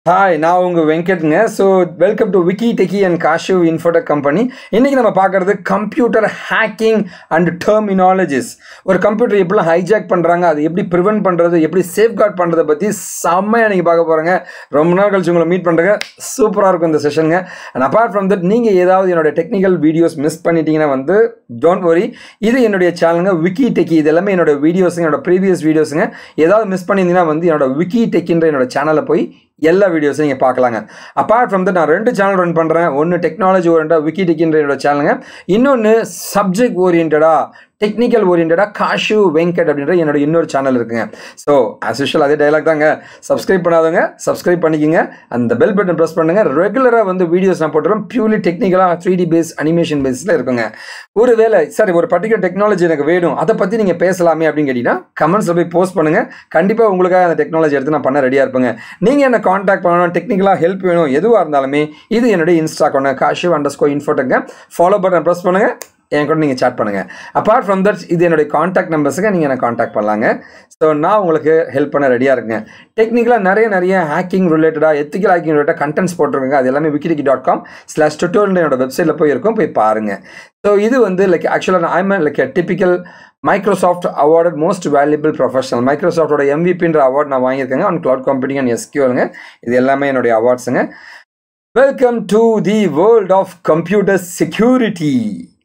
Hi நான் உங்கள் வெங்கட்ங்க so welcome to Vicky techie and Kashiv Infotech company இன்றைக்கி நம்ம பார்க்குறது கம்ப்யூட்டர் ஹேக்கிங் அண்ட் டெர்மினாலஜிஸ் ஒரு கம்ப்யூட்டர் எப்படிலாம் ஹைஜாக் பண்ணுறாங்க அது எப்படி ப்ரிவென்ட் பண்ணுறது எப்படி சேஃப்கார்ட் பண்ணுறதை பற்றி செம்மையாக நீங்கள் பார்க்க போகிறேங்க ரொம்ப நாள் கழிச்சு உங்களை மீட் பண்ணுறங்க சூப்பராக இருக்கும் இந்த செஷனுங்க அண்ட் அப்பார்ட் ஃப்ரம் தட் நீங்கள் ஏதாவது என்னோட டெக்னிக்கல் வீடியோஸ் மிஸ் பண்ணிட்டீங்கன்னா வந்து டோன்ட் வரி இது என்னுடைய சேனலுங்க விக்கி டெக்கி இது எல்லாமே என்னோட வீடியோஸுங்க என்னோட ப்ரீவியஸ் வீடியோஸுங்க ஏதாவது மிஸ் பண்ணியிருந்தீங்கன்னா வந்து என்னோட விக்கி டெக்கின்ற என்னோட சேனலில் போய் எல்லா வீடியோஸும் நீங்கள் பார்க்கலாங்க அப்பார்ட் ஃப்ரம் தட் நான் ரெண்டு சேனல் ரன் பண்ணுறேன் ஒன்று டெக்னாலஜி ஓரியண்டாக விக்கி டெக்கின்ற என்னோட சேனலுங்க இன்னொன்று சப்ஜெக்ட் ஓரியன்டாக டெக்னிக்கல் ஓரியன்டாக காஷு வெங்கட் அப்படின்ற என்னோட இன்னொரு சேனல் இருக்குங்க ஸோ ஆஸ் யூஷுவல் அதே டைலாக் தாங்க சப்ஸ்கிரைப் பண்ணாதவங்க சப்ஸ்கிரைப் பண்ணிக்கோங்க அந்த பெல் பட்டன் ப்ரெஸ் பண்ணுங்கள் ரெகுலராக வந்து வீடியோஸ் நான் போட்டுறோம் பியூர்லி டெக்னிக்கலாக த்ரீ டி பேஸ் அனிமேஷன் பேஸில் இருக்குங்க ஒரு வேலை சரி ஒரு பர்டிகுலர் டெக்னாலஜி எனக்கு வேணும் அதை பற்றி நீங்கள் பேசலாமே அப்படின்னு கேட்டிங்கன்னா கமெண்ட்ஸில் போய் போஸ்ட் பண்ணுங்கள் கண்டிப்பாக உங்களுக்காக அந்த டெக்னாலஜி எடுத்து நான் பண்ண ரெடியாக இருப்பேங்க நீங்கள் என்ன காண்டாக்ட் பண்ணணும் டெக்னிக்கலாக ஹெல்ப் வேணும் எதுவாக இருந்தாலுமே இது என்னுடைய இன்ஸ்டா கொண்ட காஷு அண்டர் ஸ்கோ இன்ஃபோட்டங்க ஃபாலோ பட்டன் ப்ரெஸ் பண்ணுங்கள் என் கூட நீங்கள் சேட் பண்ணுங்கள் அப்பார்ட் ஃப்ரம் தட் இது என்னுடைய காண்டாக்ட் நம்பர்ஸுக்கு நீங்கள் என்ன காண்டாக்ட் பண்ணலாங்க ஸோ நான் உங்களுக்கு ஹெல்ப் பண்ண ரெடியாக இருக்கேன் டெக்னிக்கலாக நிறைய நிறைய ஹேக்கிங் ரிலேட்டடாக எத்திக்கல் ஹேக்கிங் ரிலேட்டட் கண்டென்ட்ஸ் போட்டிருக்கேங்க அது எல்லாமே விக்கிடிக்கி டாட் காம் ஸ்லாஷ் டுட்டோரியல் என்னோட வெப்சைட்டில் போய் இருக்கும் போய் பாருங்கள் ஸோ இது வந்து லைக் ஆக்சுவலாக I'm like typical Microsoft awarded most valuable professional மைக்ரோசாஃப்டோட எம்பிபின்ற அவார்ட் நான் வாங்கியிருக்கேங்க ஆன் க்ளவுட் கம்ப்யூட்டிங் அண்ட் எஸ்கியூலுங்க இது எல்லாமே என்னுடைய அவார்ட்ஸுங்க welcome to the world of computer security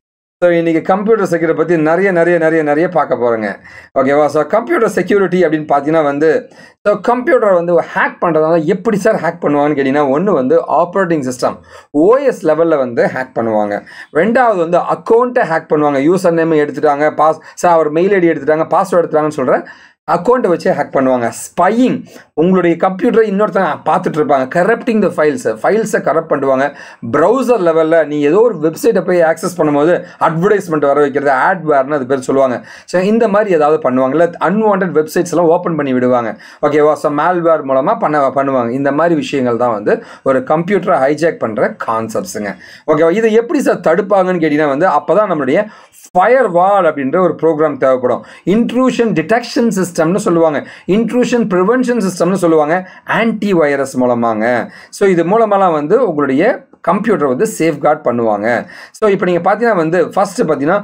so இன்றைக்கி கம்ப்யூட்டர் செக்யூரிட்டி பற்றி நிறைய நிறைய நிறைய நிறைய பார்க்க போகிறேங்க ஓகேவா ஸோ கம்ப்யூட்டர் செக்யூரிட்டி அப்படின்னு பார்த்தீங்கன்னா வந்து ஸோ கம்ப்யூட்டரை வந்து ஹேக் பண்ணுறதுனால எப்படி சார் ஹேக் பண்ணுவாங்கன்னு கேட்டிங்கன்னா ஒன்று வந்து ஆப்ரேட்டிங் சிஸ்டம் ஓஎஸ் லெவலில் வந்து ஹேக் பண்ணுவாங்க ரெண்டாவது வந்து அக்கௌண்ட்டை ஹேக் பண்ணுவாங்க யூசர் நேம் எடுத்துட்டாங்க பாஸ் சார் அவர் மெயில் ஐடி எடுத்துட்டாங்க பாஸ்வேர்டு எடுத்துட்டாங்கன்னு சொல்கிறேன் அக்கௌண்ட்டை வச்சு ஹேக் பண்ணுவாங்க ஸ்பையிங் உங்களுடைய கம்ப்யூட்டரை இன்னொருத்தங்க பார்த்துட்டு இருப்பாங்க கரப்டிங் த ஃபைல்ஸை ஃபைல்ஸை கரப்ட் பண்ணுவாங்க ப்ரௌசர் லெவலில் நீ ஏதோ ஒரு வெப்சைட்டை போய் ஆக்சஸ் பண்ணும்போது அட்வர்டைஸ்மெண்ட் வர வைக்கிறது ஆட் வேர்னு அது பேர் சொல்லுவாங்க ஸோ இந்த மாதிரி ஏதாவது பண்ணுவாங்க இல்லை அன்வான்ட் வெப்சைட்ஸ் எல்லாம் ஓப்பன் பண்ணி விடுவாங்க ஓகேவா ஸோ மேல்வேர் மூலமாக பண்ண பண்ணுவாங்க இந்த மாதிரி விஷயங்கள் தான் வந்து ஒரு கம்ப்யூட்டரை ஹைஜாக் பண்ணுற கான்செப்ட்ஸுங்க ஓகேவா இதை எப்படி சார் தடுப்பாங்கன்னு கேட்டிங்கன்னா வந்து அப்போ தான் நம்மளுடைய ஃபயர் வால் அப்படின்ற ஒரு ப்ரோக்ராம் தேவைப்படும் இன்ட்ரூஷன் டிடெக்ஷன் சிஸ்டம்னு சொல்லுவாங்க இன்ட்ரூஷன் ப்ரிவென்ஷன் சிஸ்டம்னு சொல்லுவாங்க ஆன்டி வைரஸ் மூலமாங்க ஸோ இது மூலமெல்லாம் வந்து உங்களுடைய கம்ப்யூட்டர் வந்து சேஃப்கார்ட் பண்ணுவாங்க ஸோ இப்போ நீங்கள் பார்த்தீங்கன்னா வந்து ஃபஸ்ட்டு பார்த்தீங்கன்னா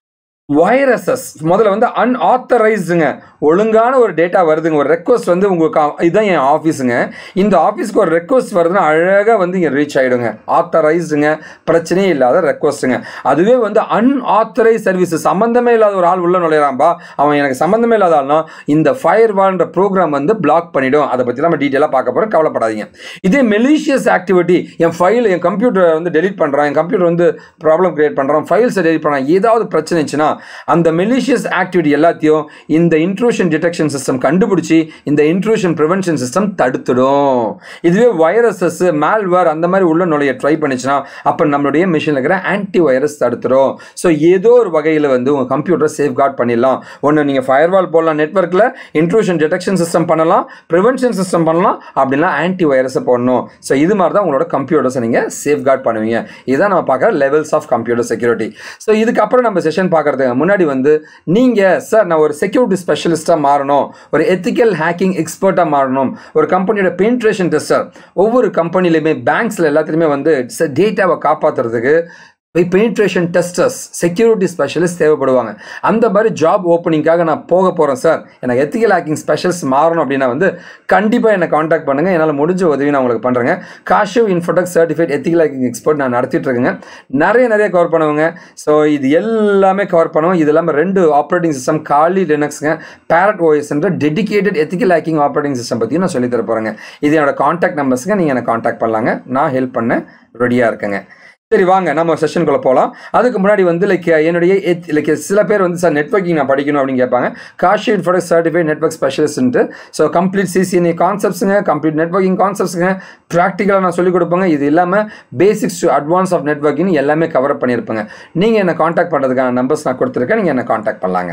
வைரஸஸ் முதல்ல வந்து அன்ஆத்தரைஸ்டுங்க ஒழுங்கான ஒரு டேட்டா வருதுங்க ஒரு ரெக்வஸ்ட் வந்து உங்களுக்கு இதுதான் என் ஆஃபீஸுங்க இந்த ஆஃபீஸ்க்கு ஒரு ரெக்வஸ்ட் வருதுன்னா அழகாக வந்து இங்கே ரீச் ஆகிடுங்க ஆத்தரைஸ்டுங்க பிரச்சனையே இல்லாத ரெக்வஸ்ட்டுங்க அதுவே வந்து அன்ஆத்தரைஸ் சர்வீஸ் சம்மந்தமே இல்லாத ஒரு ஆள் உள்ள நுழையிறான்பா அவன் எனக்கு சம்மந்தமே இல்லாத ஆள்னா இந்த ஃபயர் வால்ன்ற ப்ரோக்ராம் வந்து பிளாக் பண்ணிடும் அதை பற்றி நம்ம டீட்டெயிலாக பார்க்க போகிறோம் கவலைப்படாதீங்க இதே மெலிஷியஸ் ஆக்டிவிட்டி என் ஃபைல் என் கம்ப்யூட்டரை வந்து டெலிட் பண்ணுறான் என் கம்ப்யூட்டர் வந்து ப்ராப்ளம் கிரியேட் பண்ணுறான் ஃபைல்ஸை டெலிட் பண்ணுறான் ஏதாவது பிரச்சனை இருந்துச்சுன்னா அந்த மெலிஷியஸ் ஆக்டிவிட்டி எல்லாத்தையும் இந்த இன்ட்ரூஷன் டிடெக்ஷன் சிஸ்டம் கண்டுபிடிச்சி இந்த இன்ட்ரூஷன் ப்ரிவென்ஷன் சிஸ்டம் தடுத்துடும் இதுவே வைரஸஸ் மேல்வேர் அந்த மாதிரி உள்ள நுழைய ட்ரை பண்ணிச்சுன்னா அப்போ நம்மளுடைய மிஷினில் இருக்கிற ஆன்டி வைரஸ் தடுத்துடும் ஸோ ஏதோ ஒரு வகையில் வந்து உங்கள் கம்ப்யூட்டரை சேஃப்கார்ட் பண்ணிடலாம் ஒன்று நீங்கள் ஃபயர்வால் போடலாம் நெட்ஒர்க்கில் இன்ட்ரூஷன் டிடெக்ஷன் சிஸ்டம் பண்ணலாம் ப்ரிவென்ஷன் சிஸ்டம் பண்ணலாம் அப்படின்னா ஆன்டி வைரஸை போடணும் ஸோ இது மாதிரி தான் உங்களோட கம்ப்யூட்டர்ஸை நீங்கள் சேஃப்கார்ட் பண்ணுவீங்க இதுதான் நம்ம பார்க்குற levels of computer security so இதுக்கப்புறம் நம்ம செஷன் பார்க்குறதுக்கு முன்னாடி வந்து நீங்கள் சார் நான் ஒரு செக்யூரிட்டி ஸ்பெஷலிஸ்ட்டாக மாறணும் ஒரு எத்திக்கல் ஹேக்கிங் எக்ஸ்பர்ட்டாக மாறணும் ஒரு கம்பெனியோட பென்ட்ரேஷன் டெஸ்டர் ஒவ்வொரு கம்பெனிலையுமே பேங்க்ஸில் எல்லாத்துலேயுமே வந்து டேட்டாவை காப்பாற்றுறதுக்கு பெனிட்ரேஷன் டெஸ்டர்ஸ் செக்யூரிட்டி ஸ்பெஷலிஸ்ட் தேவைப்படுவாங்க அந்த மாதிரி ஜாப் ஓப்பனிங்காக நான் போக போகிறேன் சார் எனக்கு எத்திக்கல் ஹேக்கிங் ஸ்பெஷலிஸ்ட் மாறணும் அப்படின்னா வந்து கண்டிப்பாக என்னை காண்டாக்ட் பண்ணுங்கள் என்னால் முடிஞ்ச உதவி நான் உங்களுக்கு பண்ணுறேங்க Kashiv Infotech certified ethical hacking expert நான் நடத்திட்டு இருக்கேங்க நிறைய நிறைய கவர் பண்ணுவேங்க ஸோ இது எல்லாமே கவர் பண்ணுவோம் இது இல்லாமல் ரெண்டு ஆப்ரேட்டிங் சிஸ்டம் காலி லினக்ஸுங்க பேரட் ஓஎஸ்ன்ற dedicated ethical hacking operating system பற்றியும் நான் சொல்லித்தர போகிறேங்க இது என்னோட காண்டாக்ட் நம்பர்ஸுங்க நீங்கள் என்னை காண்டாக்ட் பண்ணலாங்க நான் ஹெல்ப் பண்ண ரெடியாக இருக்கேங்க சரி வாங்க நம்ம செஷனுக்குள்ளே போகலாம் அதுக்கு முன்னாடி வந்து லைக் என்னுடைய லைக் சில பேர் வந்து சார் நெட்ஒர்க்கிங் நான் படிக்கணும் அப்படின்னு கேட்பாங்க Kashi Infotech certified network specialist so complete CCNA கான்செப்ட்ஸுங்க கம்ப்ளீட் நெட்ஒர்க்கிங் கான்செப்ட்ஸுங்க ப்ராக்டிக்கலாக நான் சொல்லிக் கொடுப்பேங்க இது இல்லாமல் basics to advance of networking எல்லாமே கவர் அப் பண்ணியிருப்பேங்க நீங்கள் என்னை காண்டாக்ட் பண்ணுறதுக்கான நம்பர்ஸ் நான் கொடுத்துருக்கேன் நீங்கள் என்னை காண்டாக்ட் பண்ணலாங்க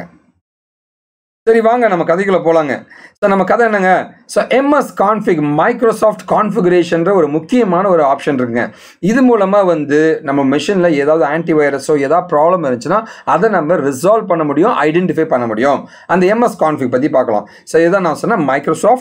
சரி வாங்க நம்ம கதைக்குள்ள போலாங்க ஸோ நம்ம கதை என்னங்க ஸோ எம்எஸ் கான்ஃபிக் மைக்ரோசாஃப்ட் கான்ஃபிகரேஷன்ற ஒரு முக்கியமான ஒரு ஆப்ஷன் இருக்குங்க இது மூலமாக வந்து நம்ம மிஷினில் ஏதாவது ஆன்டி வைரஸோ ஏதாவது ப்ராப்ளம் இருந்துச்சுன்னா அதை நம்ம ரிசால்வ் பண்ண முடியும் ஐடென்டிஃபை பண்ண முடியும் அந்த எம்எஸ் கான்ஃபிக் பற்றி பார்க்கலாம் ஸோ இதான் நான் சொன்னேன் மைக்ரோசாஃப்ட்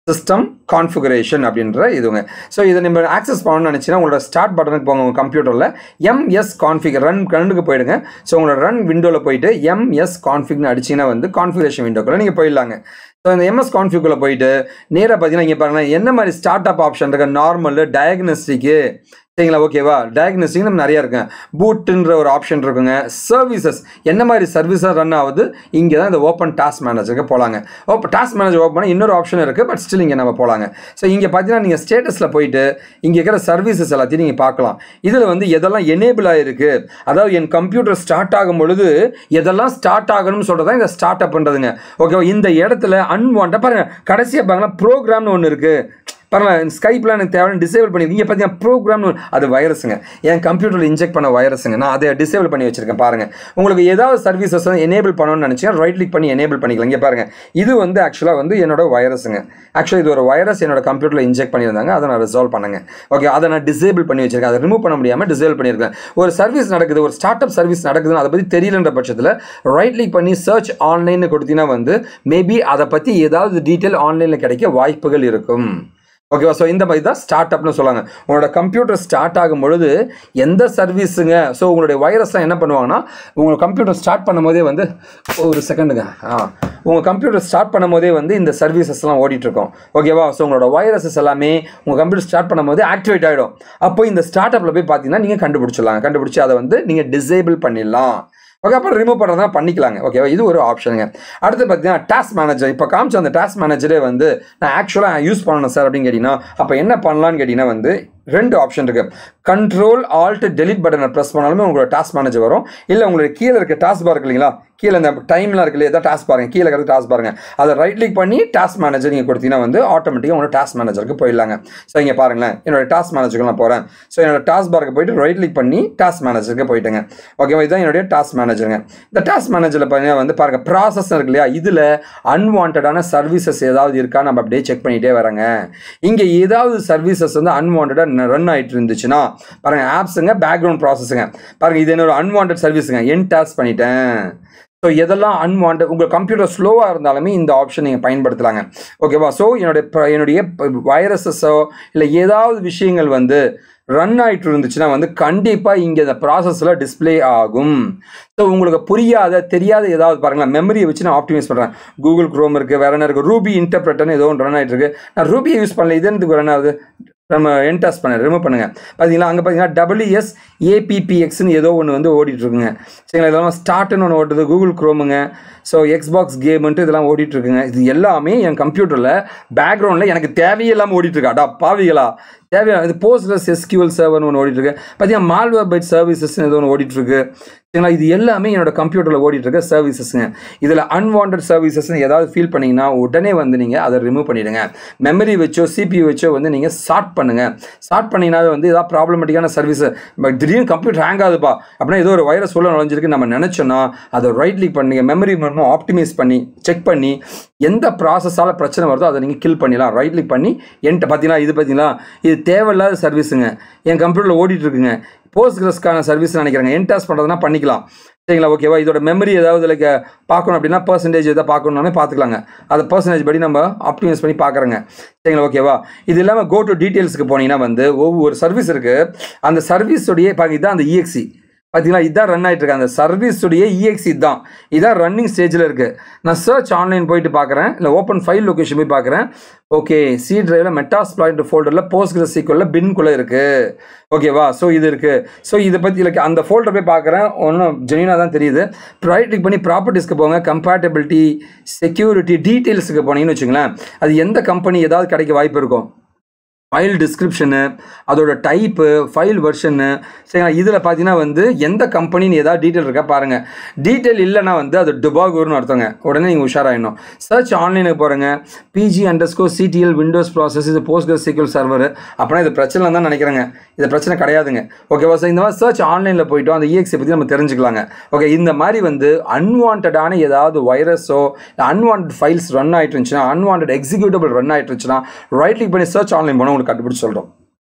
சிஸ்டம் கான்ஃபிகரேஷன் அப்படின்ற இதுங்க ஸோ இதை நம்ம ஆக்சஸ் பண்ணணும்னு நினச்சின்னா உங்களோட ஸ்டார்ட் பட்டனுக்கு போங்க உங்கள் கம்ப்யூட்டரில் எம்எஸ் கான்ஃபிகர் ரன் ரன்னுக்கு போயிடுங்க ஸோ உங்களோட ரன் விண்டோவில் போயிட்டு எம்எஸ் கான்ஃபிக்னு அடிச்சிங்கன்னா வந்து கான்ஃபிகரேஷன் விண்டோக்குள்ள நீங்கள் போயிடலாங்க ஸோ இந்த எம்எஸ் கான்ஃபிகுள்ள போயிட்டு நேராக பார்த்தீங்கன்னா இங்கே பாருங்கள் என்ன மாதிரி ஸ்டார்ட் அப் ஆப்ஷன் இருக்கு நார்மல் டயக்னஸ்டிக்கு சரிங்களா ஓகேவா டயக்னோஸ்டிக் நம்ம நிறையா இருக்குங்க பூட்டுன்ற ஒரு ஆப்ஷன் இருக்குங்க சர்வீசஸ் என்ன மாதிரி சர்வீஸாக ரன் ஆகுது இங்கே தான் இந்த ஓப்பன் டாஸ்க் மேனேஜருக்கு போகலாங்க ஓப்பன் டாஸ்க் மேனேஜர் ஓப்பன் பண்ணால் இன்னொரு ஆப்ஷன் இருக்குது பட் ஸ்டில் இங்கே நம்ம போகலாங்க ஸோ இங்கே பார்த்தீங்கன்னா நீங்கள் ஸ்டேட்டஸில் போயிட்டு இங்கே இருக்கிற சர்வீசஸ் எல்லாத்தையும் நீங்கள் பார்க்கலாம் இதில் வந்து எதெல்லாம் எனேபிள் ஆகிருக்கு அதாவது என் கம்ப்யூட்டர் ஸ்டார்ட் ஆகும் பொழுது எதெல்லாம் ஸ்டார்ட் ஆகணும்னு சொல்கிறது தான் இந்த ஸ்டார்ட் அப்ன்றதுங்க ஓகேவா இந்த இடத்துல அன்வான்ட் பாருங்கள் கடைசியாக பாருங்களா ப்ரோக்ராம்னு ஒன்று இருக்குது பரவாயில்ல ஸ்கைப்லாம் எனக்கு தேவை டிசேபிள் பண்ணி இங்கே பார்த்தீங்கன்னா ப்ரோக்ராம்னு அது வைரஸுங்க என் கம்ப்யூட்டரில் இன்ஜெக்ட் பண்ண வைரஸுங்க நான் அதை டிசேபிள் பண்ணி வச்சிருக்கேன் பாருங்கள் உங்களுக்கு ஏதாவது சர்வீசஸ் வந்து எனேபிள் பண்ணணும்னு நினச்சிங்கன்னா ரைட் கிளிக் பண்ணி எனேபிள் பண்ணிக்கலாம் இங்கே பாருங்கள் இது வந்து ஆக்சுவலாக வந்து என்னோட வைரஸுங்க ஆக்சுவலாக இது ஒரு வைரஸ் என்னோட கம்ப்யூட்டரில் இன்ஜெக்ட் பண்ணியிருந்தாங்க அதை நான் ரிசால்வ் பண்ணுங்க ஓகே அதை நான் டிசேபிள் பண்ணி வச்சிருக்கேன் அதை ரிமூவ் பண்ண முடியாமல் டிசேபிள் பண்ணியிருக்கேன் ஒரு சர்வீஸ் நடக்குது ஒரு ஸ்டார்ட் அப் சர்வீஸ் நடக்குதுன்னு அதை பற்றி தெரியலன்ற பட்சத்தில் ரைட் கிளிக் பண்ணி சர்ச் ஆன்லைன் கொடுத்தீங்கன்னா வந்து மேபி அதை பற்றி ஏதாவது டீட்டெயில் ஆன்லைனில் கிடைக்க வாய்ப்புகள் இருக்கும் ஓகேவா ஸோ இந்த மாதிரி தான் ஸ்டார்ட் அப்னு சொல்லுவாங்க உங்களோட கம்ப்யூட்டர் ஸ்டார்ட் ஆகும் பொழுது எந்த சர்வீஸுங்க ஸோ உங்களுடைய வைரஸ்லாம் என்ன பண்ணுவாங்கன்னா உங்கள் கம்ப்யூட்டர் ஸ்டார்ட் பண்ணும்போதே வந்து ஒரு செகண்டுங்க ஆ உங்கள் கம்ப்யூட்டர் ஸ்டார்ட் பண்ணும்போதே வந்து இந்த சர்வீசஸ்லாம் ஓடிட்டுருக்கோம் ஓகேவா ஸோ உங்களோட வைரஸஸ் எல்லாமே உங்கள் கம்ப்யூட்டர் ஸ்டார்ட் பண்ணும்போது ஆக்டிவேட் ஆகிடும் அப்போ இந்த ஸ்டார்ட் அப்பில் போய் பார்த்தீங்கன்னா நீங்கள் கண்டுபிடிச்சிடலாம் கண்டுபிடிச்சி அதை வந்து நீங்கள் டிசேபிள் பண்ணிடலாம் ஓகே அப்புறம் ரிமூவ் பண்ணுறதா பண்ணிக்கலாங்க ஓகேவா இது ஒரு ஆப்ஷனுங்க அடுத்து பார்த்தீங்கன்னா டாஸ்க் மேனேஜர் இப்போ காமிச்ச அந்த டாஸ்க் மேனேஜரே வந்து நான் ஆக்சுவலாக யூஸ் பண்ணணும் சார் அப்படின்னு கேட்டிங்கன்னா அப்போ என்ன பண்ணலான்னு கேட்டிங்கன்னா வந்து ரெண்டு ஆப்ஷன் இருக்குது கண்ட்ரோல் ஆல்ட் டெலிட் பட்டனை ப்ரெஸ் பண்ணாலுமே உங்களோட டாஸ்க் மேனேஜர் வரும் இல்லை உங்களுடைய கீழே இருக்க டாஸ்க் பார் இருக்கு இல்லைங்களா கீழே இந்த டைம்லாம் இருக்கு இல்லையா ஏதாவது டாஸ்க் பாருங்க கீழே இருக்கிற டாஸ்க் பாருங்க அதை ரைட் கிளிக் பண்ணி டாஸ்க் மேனேஜர் நீங்கள் கொடுத்தீங்கன்னா வந்து ஆட்டோமேட்டிக்காக உங்களோட டாஸ்க் மேனேஜருக்கு போயிடலாங்க ஸோ இங்கே பாருங்களேன் என்னோட டாஸ்க் மேனேஜருக்கு நான் போகிறேன் ஸோ என்னோட டாஸ்க் பாருக்கு போயிட்டு ரைட் கிளிக் பண்ணி டாஸ்க் மேனேஜருக்கு போயிட்டுங்க ஓகேவா இதுதான் என்னுடைய டாஸ்க் மேனேஜருங்க இந்த டாஸ்க் மேனேஜரில் பார்த்தீங்கன்னா வந்து பாருங்க ப்ராசஸ் இருக்கு இல்லையா இதில் அன்வான்டான சர்வீசஸ் ஏதாவது இருக்கா நம்ம அப்படியே செக் பண்ணிகிட்டே வரேங்க இங்கே ஏதாவது சர்வீசஸ் வந்து அன்வான்டாக ரன் ஆகிட்டு இருந்துச்சுன்னா பாருங்க ஆப்ஸுங்க பேக்ரவுண்ட் ப்ராசஸுங்க பாருங்க இது என்னோட அன்வான்ட் சர்வீஸுங்க என் டாஸ்க் பண்ணிட்டேன் ஸோ எதெல்லாம் அன்வான்ட் உங்கள் கம்ப்யூட்டர் ஸ்லோவாக இருந்தாலுமே இந்த ஆப்ஷன் நீங்கள் பயன்படுத்தலாங்க ஓகேவா ஸோ என்னுடைய ப- என்னுடைய வைரஸஸோ இல்லை ஏதாவது விஷயங்கள் வந்து ரன் ஆகிட்டு இருந்துச்சுன்னா வந்து கண்டிப்பாக இங்கே இந்த ப்ராசஸில் டிஸ்ப்ளே ஆகும் ஸோ உங்களுக்கு புரியாத தெரியாத ஏதாவது பாருங்களேன் மெமரியை வச்சு நான் ஆப்டிமைஸ் பண்ணுறேன் கூகுள் க்ரோம் இருக்குது வேற என்ன இருக்குது ரூபி இன்டர்பிரட்டர்னு ஏதோ ஒன்று ரன் ஆகிட்டு இருக்கு நான் ரூபியை யூஸ் பண்ணல இது எனக்கு ரன் ஆகுது நம்ம என்டாஸ் பண்ண ரிமூவ் பண்ணுங்க பார்த்தீங்களா அங்கே பார்த்தீங்கன்னா டபிள்யூஎஸ் ஏபிபிஎக்ஸ்னு ஏதோ ஒன்று வந்து ஓடிட்டு இருக்குங்க சரிங்களா இதெல்லாம் ஸ்டார்ட்னு ஒன்று ஓட்டுது கூகுள் க்ரோமுங்க ஸோ எக்ஸ்பாக்ஸ் கேமுன்ட்டு இதெல்லாம் ஓடிட்டு இருக்குங்க இது எல்லாமே என் கம்ப்யூட்டரில் பேக்ரவுண்டில் எனக்கு தேவையில்லாமல் ஓடிட்டு இருக்கா அடா பாவிகளா தேவையான இது போஸ்ட்லெஸ் எஸ்கியூஎல் சர்வர்னு ஒன்று ஓடிட்டு இருக்கு பார்த்தீங்கன்னா மால்வேர் பைட் சர்வீசஸ்னு ஏதோ ஒன்று ஓடிட்டு இருக்கு சரிங்களா இது எல்லாமே என்னோட கம்ப்யூட்டரில் ஓடிட்டு இருக்க சர்வீசஸ்ங்க இதில் அன்வான்ட் சர்வீசஸ்னு ஏதாவது ஃபீல் பண்ணீங்கன்னா உடனே வந்து நீங்கள் அதை ரிமூவ் பண்ணிடுங்க மெமரி வச்சோ சிபியூ வச்சோ வந்து நீங்கள் ஸ்டார்ட் பண்ணுங்க ஸ்டார்ட் பண்ணிங்கனாவே வந்து ஏதாவது ப்ராப்ளமேட்டிக்கான சர்வீஸ் திடீர்னு கம்ப்யூட்டர் ஹேங் ஆகுதுப்பா அப்படின்னா ஏதோ ஒரு வைரஸ் உள்ள நுழைஞ்சிருக்கு நம்ம நினச்சோன்னா அதை ரைட் கிளிக் பண்ணுங்க மெமரி மூலமாக ஆப்டிமைஸ் பண்ணி செக் பண்ணி எந்த ப்ராசஸால் பிரச்சனை வருதோ அதை நீங்கள் கில் பண்ணிடலாம் ரைட் கிளிக் பண்ணி என்கிட்ட பார்த்தீங்களா இது பார்த்தீங்களா இது தேவையில்லாத சர்வீஸுங்க என் கம்ப்யூட்டரில் ஓடிட்டு இருக்குங்க போஸ்ட்கிரஸ்க்கான சர்வீஸ் நினைக்கிறேங்க என்டாஸ் பண்ணுறதுனா பண்ணிக்கலாம் சரிங்களா ஓகேவா இதோட மெமரி ஏதாவது லைக் பார்க்கணும் அப்படின்னா பர்சன்டேஜ் எதாவது பார்க்கணும்னாலே பார்த்துக்கலாங்க அதை பர்சன்டேஜ் படி நம்ம ஆப்டிமைஸ் பண்ணி பார்க்குறோங்க சரிங்களா ஓகேவா இது இல்லாமல் கோ டு டீட்டெயில்ஸ்க்கு போனீங்கன்னா வந்து ஒவ்வொரு சர்வீஸ் இருக்குது அந்த சர்வீஸுடைய பாருங்க இதுதான் அந்த இஎக்ஸி பார்த்தீங்களா இதான் ரன் ஆகிட்டு இருக்கு அந்த சர்வீஸுடைய இஎக்ஸி தான் இதான் ரன்னிங் ஸ்டேஜில் இருக்குது நான் சர்ச் ஆன்லைன் போயிட்டு பார்க்குறேன் இல்லை ஓப்பன் ஃபைல் லொகேஷன் போய் பார்க்குறேன் ஓகே சி டிரைவில் மெட்டாஸ்பிளாய்ட் ஃபோல்டரில் போஸ்ட் சீக்குவலில் பின்குள்ளே இருக்குது ஓகேவா ஸோ இது இருக்குது ஸோ இதை பற்றி like அந்த ஃபோல்டர் போய் பார்க்குறேன் ஒன்றும் ஜெனியூனாக தான் தெரியுது ரைட் கிளிக் பண்ணி ப்ராப்பர்ட்டிஸ்க்கு போங்க கம்பேட்டபிலிட்டி செக்யூரிட்டி டீட்டெயில்ஸுக்கு போனீங்கன்னு வச்சுங்களேன் அது எந்த கம்பெனி ஏதாவது கிடைக்க வாய்ப்பு இருக்கும் ஃபைல் டிஸ்கிரிப்ஷனு அதோட டைப்பு ஃபைல் வெர்ஷனு சரிங்களா இதில் பார்த்தீங்கன்னா வந்து எந்த கம்பெனின்னு ஏதாவது டீட்டெயில் இருக்கா பாருங்கள் டீட்டெயில் இல்லைன்னா வந்து அது டுபாகூர்னு அர்த்தங்க உடனே நீங்கள் உஷாராயிடணும் சர்ச் ஆன்லைனுக்கு போகிறேங்க PG underscore CTL Windows process இது போஸ்ட் சீக்கிள் சர்வர் அப்படின்னா இது பிரச்சனை தான் நினைக்கிறேங்க இது பிரச்சனை கிடையாதுங்க ஓகேவா சார் இந்த மாதிரி சர்ச் ஆன்லைனில் போயிட்டோம் அந்த இஎக்ஸை பற்றி நம்ம தெரிஞ்சுக்கலாங்க ஓகே இந்த மாதிரி வந்து அன்வான்டான ஏதாவது வைரஸோ அன்வான்ட் ஃபைல்ஸ் ரன் ஆகிட்டு இருந்துச்சுன்னா அன்வான்ட் எக்ஸிக்யூட்டபிள் ரன் ஆகிட்டு இருந்துச்சுன்னா ரைட் கிளிக் பண்ணி சர்ச் ஆன்லைன் போனால் உங்களுக்கு கண்டுபிடிச்சு சொல்கிறோம்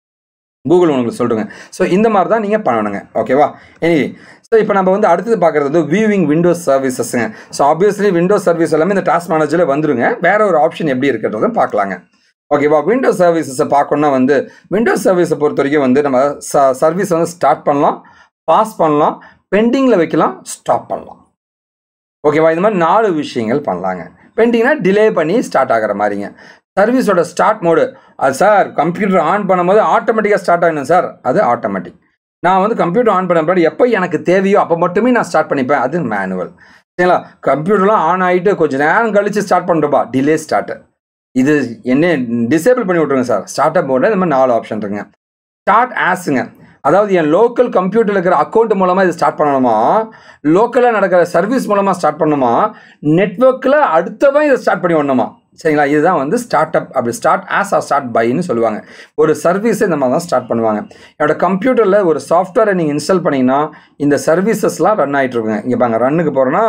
கூகுள் உங்களுக்கு சொல்லுங்க ஸோ இந்த மாதிரி தான் நீங்கள் பண்ணணுங்க ஓகேவா எனிவே ஸோ இப்போ நம்ம வந்து அடுத்தது பார்க்குறது வந்து வியூவிங் விண்டோஸ் சர்வீசஸ்ங்க ஸோ ஆப்வியஸ்லி விண்டோஸ் சர்வீஸ் எல்லாமே இந்த டாஸ்க் மேனேஜரில் வந்துருங்க வேற ஒரு ஆப்ஷன் எப்படி இருக்கிறத பார்க்கலாங்க ஓகேவா விண்டோஸ் சர்வீசஸை பார்க்கணுன்னா வந்து விண்டோஸ் சர்வீஸை பொறுத்த வரைக்கும் வந்து நம்ம ச சர்வீஸ் வந்து ஸ்டார்ட் பண்ணலாம் பாஸ் பண்ணலாம் பெண்டிங்கில் வைக்கலாம் ஸ்டாப் பண்ணலாம் ஓகேவா இது மாதிரி நாலு விஷயங்கள் பண்ணலாங்க பெண்டிங்னா டிலே பண்ணி ஸ்டார்ட் ஆகிற மாதிரிங்க சர்வீஸோட ஸ்டார்ட் மோடு அது சார் கம்ப்யூட்டர் ஆன் பண்ணும்போது ஆட்டோமேட்டிக்காக ஸ்டார்ட் ஆகணும் சார் அது ஆட்டோமேட்டிக் நான் வந்து கம்ப்யூட்டர் ஆன் பண்ண பிறகு எப்போ எனக்கு தேவையோ அப்போ மட்டுமே நான் ஸ்டார்ட் பண்ணிப்பேன் அது மேனுவல் சரிங்களா கம்ப்யூட்டர்லாம் ஆன் ஆகிட்டு கொஞ்சம் நேரம் கழித்து ஸ்டார்ட் பண்ணுறப்பா டிலே ஸ்டார்ட்டு இது என்ன டிசேபிள் பண்ணி விட்ருங்க சார் ஸ்டார்ட் அப் மோடில் இந்த மாதிரி நாலு ஆப்ஷன் இருக்குங்க ஸ்டார்ட் ஆஸுங்க அதாவது என் லோக்கல் கம்ப்யூட்டரில் இருக்கிற அக்கௌண்ட் மூலமாக இது ஸ்டார்ட் பண்ணணுமா லோக்கலில் நடக்கிற சர்வீஸ் மூலமாக ஸ்டார்ட் பண்ணணுமா நெட்ஒர்க்கில் அடுத்தவன் இதை ஸ்டார்ட் பண்ணி விடணுமா சரிங்களா இதுதான் வந்து ஸ்டார்ட் அப் அப்படி ஸ்டார்ட் ஆஸ் ஆர் ஸ்டார்ட் பைன்னு சொல்லுவாங்க ஒரு சர்வீஸை இந்த மாதிரி தான் ஸ்டார்ட் பண்ணுவாங்க என்னோட கம்ப்யூட்டரில் ஒரு சாஃப்ட்வேரை நீங்கள் இன்ஸ்டால் பண்ணிங்கன்னா இந்த சர்வீசஸ்லாம் ரன் ஆகிட்டு இருக்குங்க இங்கே பாருங்க ரன்னுக்கு போகிறோன்னா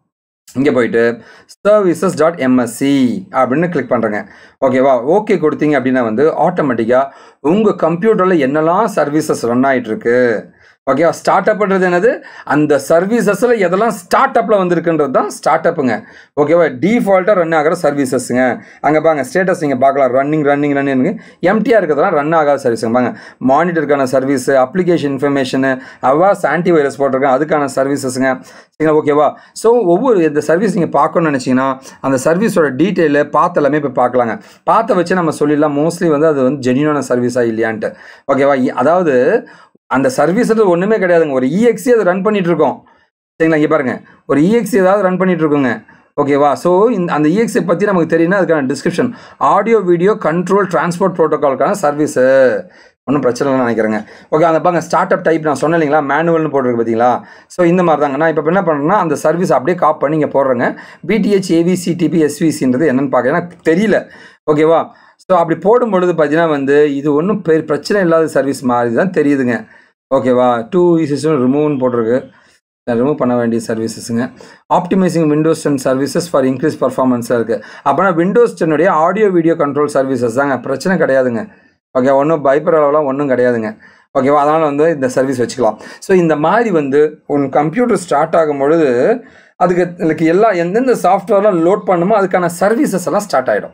இங்கே போயிட்டு சர்வீசஸ் டாட் எம்எஸ்சி அப்படின்னு கிளிக் பண்ணுறேங்க ஓகேவா ஓகே கொடுத்தீங்க அப்படின்னா வந்து ஆட்டோமேட்டிக்காக உங்கள் கம்ப்யூட்டரில் என்னெல்லாம் சர்வீசஸ் ரன் ஆகிட்டுருக்கு ஓகேவா ஸ்டார்ட் அப்ன்றது என்னது அந்த சர்வீசஸில் எதெல்லாம் ஸ்டார்ட் அப்பில் வந்திருக்குன்றது தான் ஸ்டார்ட் அப்புங்க ஓகேவா டிஃபால்ட்டாக ரன் ஆகிற சர்வீசஸ்ங்க அங்கே பாங்க ஸ்டேட்டஸ் நீங்கள் பார்க்கலாம் ரன்னிங் ரன்னிங் ரன்னிங் எம்டியாக இருக்கிறதெல்லாம் ரன் ஆகாத சர்வீஸுங்க பாங்க மானிட்டருக்கான service application information Avast anti virus போட்டிருக்கேன் அதுக்கான சர்வீசஸுங்க சரிங்களா ஓகேவா ஸோ ஒவ்வொரு இந்த சர்வீஸ் நீங்கள் பார்க்கணும்னு நினச்சிங்கன்னா அந்த சர்வீஸோட டீட்டெயிலு பார்த்து எல்லாமே போய் பார்க்கலாங்க பார்த்த வச்சு நம்ம சொல்லிடலாம் மோஸ்ட்லி வந்து அது வந்து ஜென்யூனான சர்வீஸாக இல்லையான்ட்டு ஓகேவா அதாவது அந்த சர்வீஸ்ன்றது ஒன்றுமே கிடையாதுங்க ஒரு இஎக்ஸி அதை ரன் பண்ணிட்டு இருக்கோம் சரிங்களா இங்கே பாருங்க ஒரு இஎக்ஸி ஏதாவது ரன் பண்ணிட்டு இருக்கோங்க ஓகேவா ஸோ இந்த அந்த இஎக்ஸை பற்றி நமக்கு தெரியும்னா அதுக்கான description audio video control transport ப்ரோட்டோகாலுக்கான சர்வீஸு ஒன்றும் பிரச்சனை இல்லைன்னு நினைக்கிறேங்க ஓகே அந்த பாருங்க ஸ்டார்ட் அப் டைப் நான் சொன்னேன் இல்லைங்களா மேனுவல்னு போட்டிருக்கு பார்த்தீங்களா ஸோ இந்த மாதிரி தாங்க நான் இப்போ என்ன பண்ணுறேன்னா அந்த சர்வீஸ் அப்படியே காப் பண்ணி இங்கே போடுறேங்க பிடிஹெச் ஏவிசி டிபி எஸ்விசின்றது என்னென்னு பார்க்க எனக்கு தெரியல ஓகேவா ஸோ அப்படி போடும் பொழுது பார்த்தீங்கன்னா வந்து இது ஒன்றும் பெரிய பிரச்சனை இல்லாத சர்வீஸ் மாதிரி தான் தெரியுதுங்க ஓகேவா டூ சிஸ்டம் ரிமூவ்னு போட்டிருக்கு ரிமூவ் பண்ண வேண்டிய சர்வீசஸுங்க optimising Windows ten services for increase பர்ஃபார்மன்ஸாக இருக்குது அப்போனா விண்டோஸ் டென்னுடைய ஆடியோ வீடியோ கண்ட்ரோல் சர்வீசஸ் தாங்க பிரச்சனை கிடையாதுங்க ஓகே ஒன்றும் பயப்படுற அளவுலாம் ஒன்றும் கிடையாதுங்க ஓகேவா அதனால் வந்து இந்த சர்வீஸ் வச்சுக்கலாம் ஸோ இந்த மாதிரி வந்து உன் கம்ப்யூட்டர் ஸ்டார்ட் ஆகும் பொழுது அதுக்கு எனக்கு எல்லா எந்தெந்த சாஃப்ட்வேர்லாம் லோட் பண்ணுமோ அதுக்கான சர்வீசஸ் எல்லாம் ஸ்டார்ட் ஆகிடும்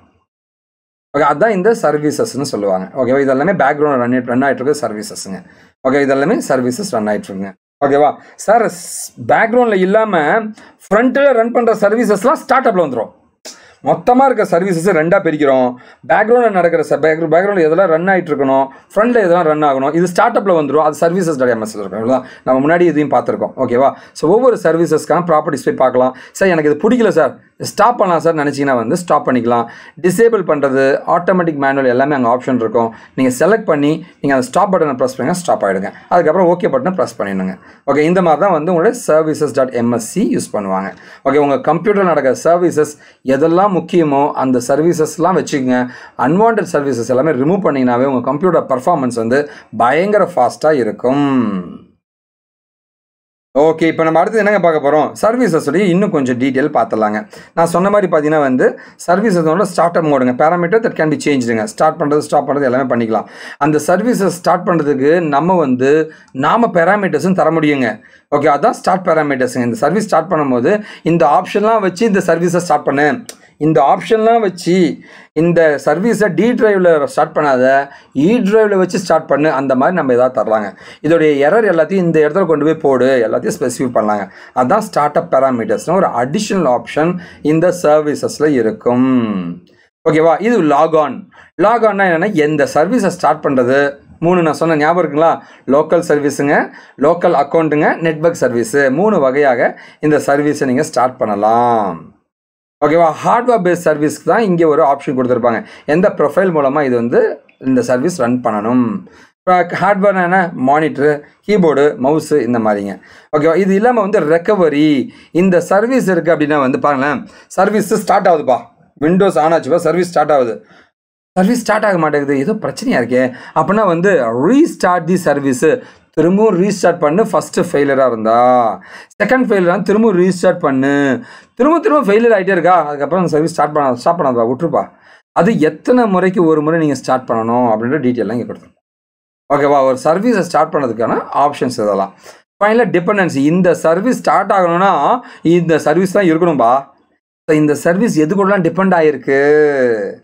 ஓகே அதுதான் இந்த சர்வீசஸ்னு சொல்லுவாங்க ஓகேவா இது எல்லாமே பேக்ரவுண்ட் ரன் ரன் ஆகிட்டு இருக்க சர்வீசஸ்ங்க ஓகே இதெல்லாமே சர்வீசஸ் ரன் ஆகிட்டு இருக்குங்க ஓகேவா சார் பேக்ரவுண்டில் இல்லாமல் ஃப்ரண்ட்டில் ரன் பண்ணுற சர்வீசஸ்லாம் ஸ்டார்ட் அப்பில் வந்துடும் மொத்தமாக இருக்க சர்வீசஸ் ரெண்டாக பிரிக்கிறோம் பேக்ரவுண்டில் நடக்கிற பேக் பேக்ரவுண்டில் எதெல்லாம் ரன் ஆகிட்டு இருக்கணும் ஃப்ரண்ட்டில் எதெல்லாம் ரன் ஆகணும் இது ஸ்டார்ட் அப்பில் வந்துடும் அது சர்வீசஸ் எம்எஸ்ல இருக்கும் இவ்வளோதான் நம்ம முன்னாடி இதையும் பார்த்துருக்கோம் ஓகேவா ஸோ ஒவ்வொரு சர்வீசஸ்க்கான ப்ராப்பர்ட்டிஸ் போய் பார்க்கலாம் சார் எனக்கு இது பிடிக்கல சார் ஸ்டாப் பண்ணலாம் சார் நினச்சிங்கன்னா வந்து ஸ்டாப் பண்ணிக்கலாம் டிசேபிள் பண்ணுறது ஆட்டோமேட்டிக் மேனுவல் எல்லாமே அங்கே ஆப்ஷன் இருக்கும் நீங்கள் செலக்ட் பண்ணி நீங்கள் அந்த ஸ்டாப் பட்டனை ப்ரெஸ் பண்ணுங்க ஸ்டாப் ஆகிடுங்க அதுக்கப்புறம் ஓகே பட்டனை ப்ரெஸ் பண்ணிடுங்க ஓகே இந்த மாதிரி தான் வந்து உங்களுடைய சர்வீசஸ் டாட் எம்எஸ்சி யூஸ் பண்ணுவாங்க ஓகே உங்கள் கம்ப்யூட்டர் நடக்கிற சர்வீசஸ் எதெல்லாம் முக்கியமோ அந்த சர்வீசஸ்லாம் வச்சுக்கோங்க அன்வான்ட் சர்வீசஸ் எல்லாமே ரிமூவ் பண்ணிங்கனாவே உங்கள் கம்ப்யூட்டர் பர்ஃபார்மன்ஸ் வந்து பயங்கர ஃபாஸ்ட்டாக இருக்கும் ஓகே இப்போ நம்ம அடுத்து என்னங்க பார்க்க போகிறோம் சர்வீசஸுடைய இன்னும் கொஞ்சம் டீட்டெயில் பார்த்துலாங்க நான் சொன்ன மாதிரி பார்த்தீங்கன்னா வந்து சர்வீசஸோட ஸ்டார்ட் அப் மோடுங்க பேராமீட்டர் தட் கேன் பி சேஞ்சுங்க ஸ்டார்ட் பண்ணுறது ஸ்டாப் பண்ணுறது எல்லாமே பண்ணிக்கலாம் அந்த சர்வீசஸ் ஸ்டார்ட் பண்ணுறதுக்கு நம்ம வந்து நாம பேராமீட்டர்ஸும் தர முடியுங்க ஓகே அதான் ஸ்டார்ட் பேராமீட்டர்ஸுங்க இந்த சர்வீஸ் ஸ்டார்ட் பண்ணும்போது இந்த ஆப்ஷன்லாம் வச்சு இந்த சர்வீஸை ஸ்டார்ட் பண்ணு இந்த ஆப்ஷன்லாம் வச்சு இந்த சர்வீஸை டி டிரைவில் ஸ்டார்ட் பண்ணாத இ டிரைவில் வச்சு ஸ்டார்ட் பண்ணு அந்த மாதிரி நம்ம எதாவது தரலாங்க இதோடைய எரர் எல்லாத்தையும் இந்த இடத்துல கொண்டு போய் போடு எல்லாத்தையும் ஸ்பெசிஃபை பண்ணலாங்க அதுதான் ஸ்டார்ட் அப் பேராமீட்டர்ஸ்னு ஒரு அடிஷ்னல் ஆப்ஷன் இந்த சர்வீசஸில் இருக்கும் ஓகேவா இது லாக் ஆன் லாக் ஆன்னா என்னென்னா எந்த சர்வீஸை ஸ்டார்ட் பண்ணுறது மூணு நான் சொன்ன ஞாபகம் இருக்குங்களா லோக்கல் சர்வீஸுங்க லோக்கல் அக்கௌண்ட்டுங்க நெட்ஒர்க் சர்வீஸு மூணு வகையாக இந்த சர்வீஸை நீங்கள் ஸ்டார்ட் பண்ணலாம் ஓகேவா ஹார்ட்வேர் பேஸ்ட் சர்வீஸ்க்கு தான் இங்கே ஒரு ஆப்ஷன் கொடுத்துருப்பாங்க எந்த ப்ரொஃபைல் மூலமாக இது வந்து இந்த சர்வீஸ் ரன் பண்ணணும் ஹார்ட்வேர் என்ன மானிட்ரு கீபோர்டு மவுஸு இந்த மாதிரிங்க ஓகேவா இது இல்லாமல் வந்து ரெக்கவரி இந்த சர்வீஸ் இருக்குது அப்படின்னா வந்து பாருங்களேன் சர்வீஸ் ஸ்டார்ட் ஆகுதுப்பா விண்டோஸ் ஆன் ஆச்சுப்பா சர்வீஸ் ஸ்டார்ட் ஆகுது சர்வீஸ் ஸ்டார்ட் ஆக மாட்டேங்குது ஏதோ பிரச்சனையாக இருக்கே அப்படின்னா வந்து ரீஸ்டார்ட் தி சர்வீஸு திரும்பவும் ரீஸ்டார்ட் பண்ணு ஃபஸ்ட்டு ஃபெயிலியராக இருந்தா செகண்ட் ஃபெயிலியராக திரும்பவும் ரீஸ்டார்ட் பண்ணு திரும்ப திரும்ப ஃபெயிலியர் ஆகிட்டே இருக்கா அதுக்கப்புறம் சர்வீஸ் ஸ்டார்ட் பண்ண ஸ்டார்ட் பண்ணாதா விட்டுருப்பா அது எத்தனை முறைக்கு ஒரு முறை நீங்கள் ஸ்டார்ட் பண்ணணும் அப்படின்ற டீட்டெயிலாம் இங்கே கொடுத்துருக்கோம் ஓகேவா ஒரு சர்வீஸை ஸ்டார்ட் பண்ணதுக்கான ஆப்ஷன்ஸ் இதெல்லாம் ஃபைனலாக டிபெண்டன்சி இந்த சர்வீஸ் ஸ்டார்ட் ஆகணும்னா இந்த சர்வீஸ் தான் இருக்கணும்பா இந்த சர்வீஸ் எது கூடலாம் டிபெண்ட் ஆகிருக்கு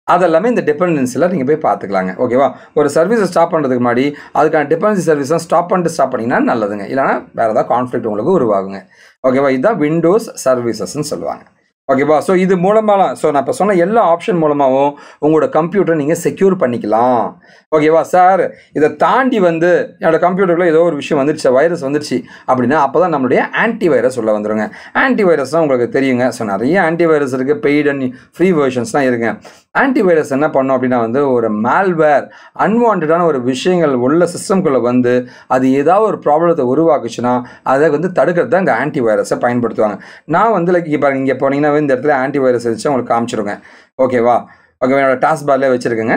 அதெல்லாமே இந்த டிபெண்டன்சியில் நீங்கள் போய் பார்த்துக்கலாங்க ஓகேவா ஒரு சர்வீஸை ஸ்டாப் பண்ணுறதுக்கு முன்னாடி அதுக்கான டிபெண்டன்சி சர்வீஸ்லாம் ஸ்டாப் பண்ணிட்டு ஸ்டாப் பண்ணிங்கன்னா நல்லதுங்க இல்லைனா வேறு ஏதாவது கான்ஃப்ளிக்ட் உங்களுக்கு உருவாகுங்க ஓகேவா இதுதான் விண்டோஸ் சர்வீசஸ்ன்னு சொல்லுவாங்க ஓகேவா ஸோ இது மூலமாலாம் ஸோ நான் இப்போ சொன்ன எல்லா ஆப்ஷன் மூலமாகவும் உங்களோட கம்ப்யூட்டரை நீங்கள் செக்யூர் பண்ணிக்கலாம் ஓகேவா சார் இதை தாண்டி வந்து என்னோட கம்ப்யூட்டரில் ஏதோ ஒரு விஷயம் வந்துடுச்சு வைரஸ் வந்துடுச்சு அப்படின்னா அப்போ தான் நம்மளுடைய ஆன்டி வைரஸ் உள்ள வந்துருங்க ஆன்டி வைரஸ்லாம் உங்களுக்கு தெரியுங்க ஸோ நிறைய ஆன்டி வைரஸ் இருக்குது பெய்ட் அண்ட் ஃப்ரீ வெர்ஷன்ஸ்லாம் இருக்குங்க ஆன்டி வைரஸ் என்ன பண்ணோம் அப்படின்னா வந்து ஒரு மேல்வேர் அன்வான்டான ஒரு விஷயங்கள் உள்ள சிஸ்டம்குள்ளே வந்து அது ஏதாவது ஒரு ப்ராப்ளத்தை உருவாக்குச்சுன்னா அதை வந்து தடுக்கிறது தான் இந்த ஆன்டி வைரஸை பயன்படுத்துவாங்க நான் வந்து லைக் இப்போ இங்கே போனீங்கன்னா இந்த இடத்துல ஆன்டி வைரஸ் வச்சு உங்களுக்கு காமிச்சிருங்க ஓகேவா ஓகே என்னோட டாஸ்க் பார்லேயே வச்சுருக்கேங்க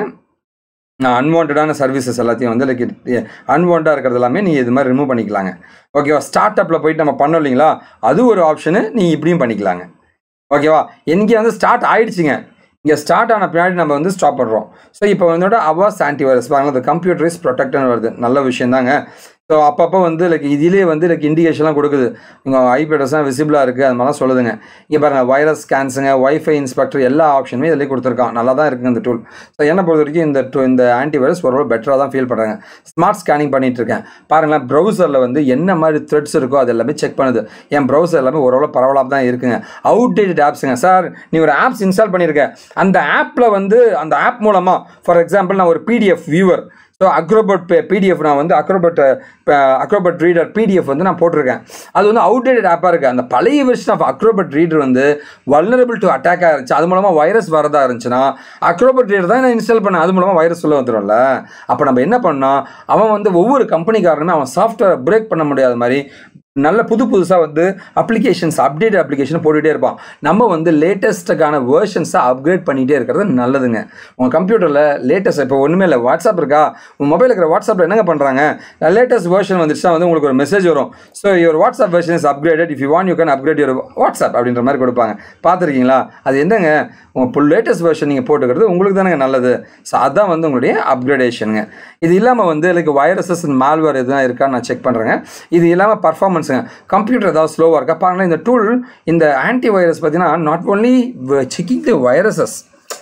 நான் அன்வான்டான சர்வீசஸ் எல்லாத்தையும் வந்து லைக் அன்வான்டாக இருக்கிறது எல்லாமே நீங்கள் இது மாதிரி ரிமூவ் பண்ணிக்கலாங்க ஓகேவா ஸ்டார்ட் அப்பில் போயிட்டு நம்ம பண்ணோம் இல்லைங்களா அது ஒரு ஆப்ஷனு நீங்கள் இப்படியும் பண்ணிக்கலாங்க ஓகேவா இங்கே வந்து ஸ்டார்ட் ஆயிடுச்சுங்க இங்கே ஸ்டார்ட் ஆன பின்னாடி நம்ம வந்து ஸ்டாப் பண்ணுறோம் ஸோ இப்போ வந்து அவாஸ் ஆன்டிவைரஸ் பாருங்கள் அந்த கம்ப்யூட்டர் இஸ் ப்ரொடெக்ட்னு வருது நல்ல விஷயம் தாங்க ஸோ அப்பப்போ வந்து லைக் இதிலே வந்து லைக் இண்டிகேஷன்லாம் கொடுக்குது உங்கள் ஐபேடஸ்லாம் விசிபிளாக இருக்குது அது மாதிரிலாம் சொல்லுதுங்க இங்கே பாருங்கள் வைரஸ் ஸ்கேன்ஸுங்க ஒய்ஃபை இன்ஸ்பெக்டர் எல்லா ஆப்ஷனுமே இதிலே கொடுத்துருக்கான் நல்லா தான் இருக்குங்க இந்த டூல் ஸோ என்ன பொறுத்த வரைக்கும் இந்த டூ இந்த ஆன்டிவைரஸ் ஓரளவு பெட்டராக தான் ஃபீல் பண்ணுறாங்க ஸ்மார்ட் ஸ்கேனிங் பண்ணிட்டு இருக்கேன் பாருங்களேன் ப்ரௌசரில் வந்து என்ன மாதிரி த்ரெட்ஸ் இருக்கோ அது எல்லாமே செக் பண்ணுது என் ப்ரௌசர் எல்லாமே ஓரளவு பரவலாக தான் இருக்குங்க அவுடேட்டட் ஆப்ஸுங்க சார் நீ ஒரு ஆப்ஸ் இன்ஸ்டால் பண்ணியிருக்க அந்த ஆப்பில் வந்து அந்த ஆப் மூலமாக ஃபார் எக்ஸாம்பிள் நான் ஒரு PDF viewer so Acrobat PDF நான் வந்து அக்ரோபட் அக்ரோபட் ரீடர் பிடிஎஃப் வந்து நான் போட்டிருக்கேன் அது வந்து அவுடேட்டட் ஆப்பாக இருக்குது அந்த பழைய வெர்ஷன் ஆஃப் அக்ரோபட் ரீடர் வந்து வல்னரபிள் டு அட்டாக் ஆயிருச்சு அது மூலமாக வைரஸ் வரதா இருந்துச்சுன்னா அக்ரோபட் ரீடர் தான் நான் இன்ஸ்டால் பண்ணேன் அது மூலமாக வைரஸ் உள்ள வந்துடும்ல அப்போ நம்ம என்ன பண்ணோம் அவன் வந்து ஒவ்வொரு கம்பெனிக்காரனுமே அவன் சாஃப்ட்வேர் பிரேக் பண்ண முடியாத மாதிரி நல்ல புது புதுசாக வந்து அப்ளிகேஷன்ஸ் அப்டேட் அப்ளிகேஷன் போட்டுகிட்டே இருப்பான் நம்ம வந்து லேட்டஸ்ட்டுக்கான வேர்ஷன்ஸை அப்கிரேட் பண்ணிகிட்டே இருக்கிறது நல்லதுங்க உங்கள் கம்ப்யூட்டரில் லேட்டஸ்ட் இப்போ ஒன்றுமே இல்லை வாட்ஸ்அப் இருக்கா உங்கள் மொபைல் இருக்கிற வாட்ஸ்அப்பில் என்னங்க பண்ணுறாங்க லேட்டஸ்ட் வேர்ஷன் வந்துச்சுன்னா வந்து உங்களுக்கு ஒரு மெசேஜ் வரும் so your WhatsApp version is upgraded if you want you can upgrade your WhatsApp அப்படின்ற மாதிரி கொடுப்பாங்க பார்த்துருக்கீங்களா அது என்னங்க உங்கள் லேட்டஸ்ட் வெர்ஷன் நீங்கள் போட்டுக்கிறது உங்களுக்கு தானே நல்லது ஸோ அதுதான் வந்து உங்களுடைய அப்கிரேடேஷனுங்க இது இல்லாமல் வந்து லைக் வைரஸஸ் மால்வேர் எதுனா இருக்கான்னு நான் செக் பண்ணுறேங்க இது இல்லாமல் பர்ஃபார்மன்ஸுங்க கம்ப்யூட்டர் ஏதாவது ஸ்லோவாக இருக்கா பாருங்கள் இந்த டூல் இந்த ஆன்டி வைரஸ் பார்த்தீங்கன்னா not only checking the viruses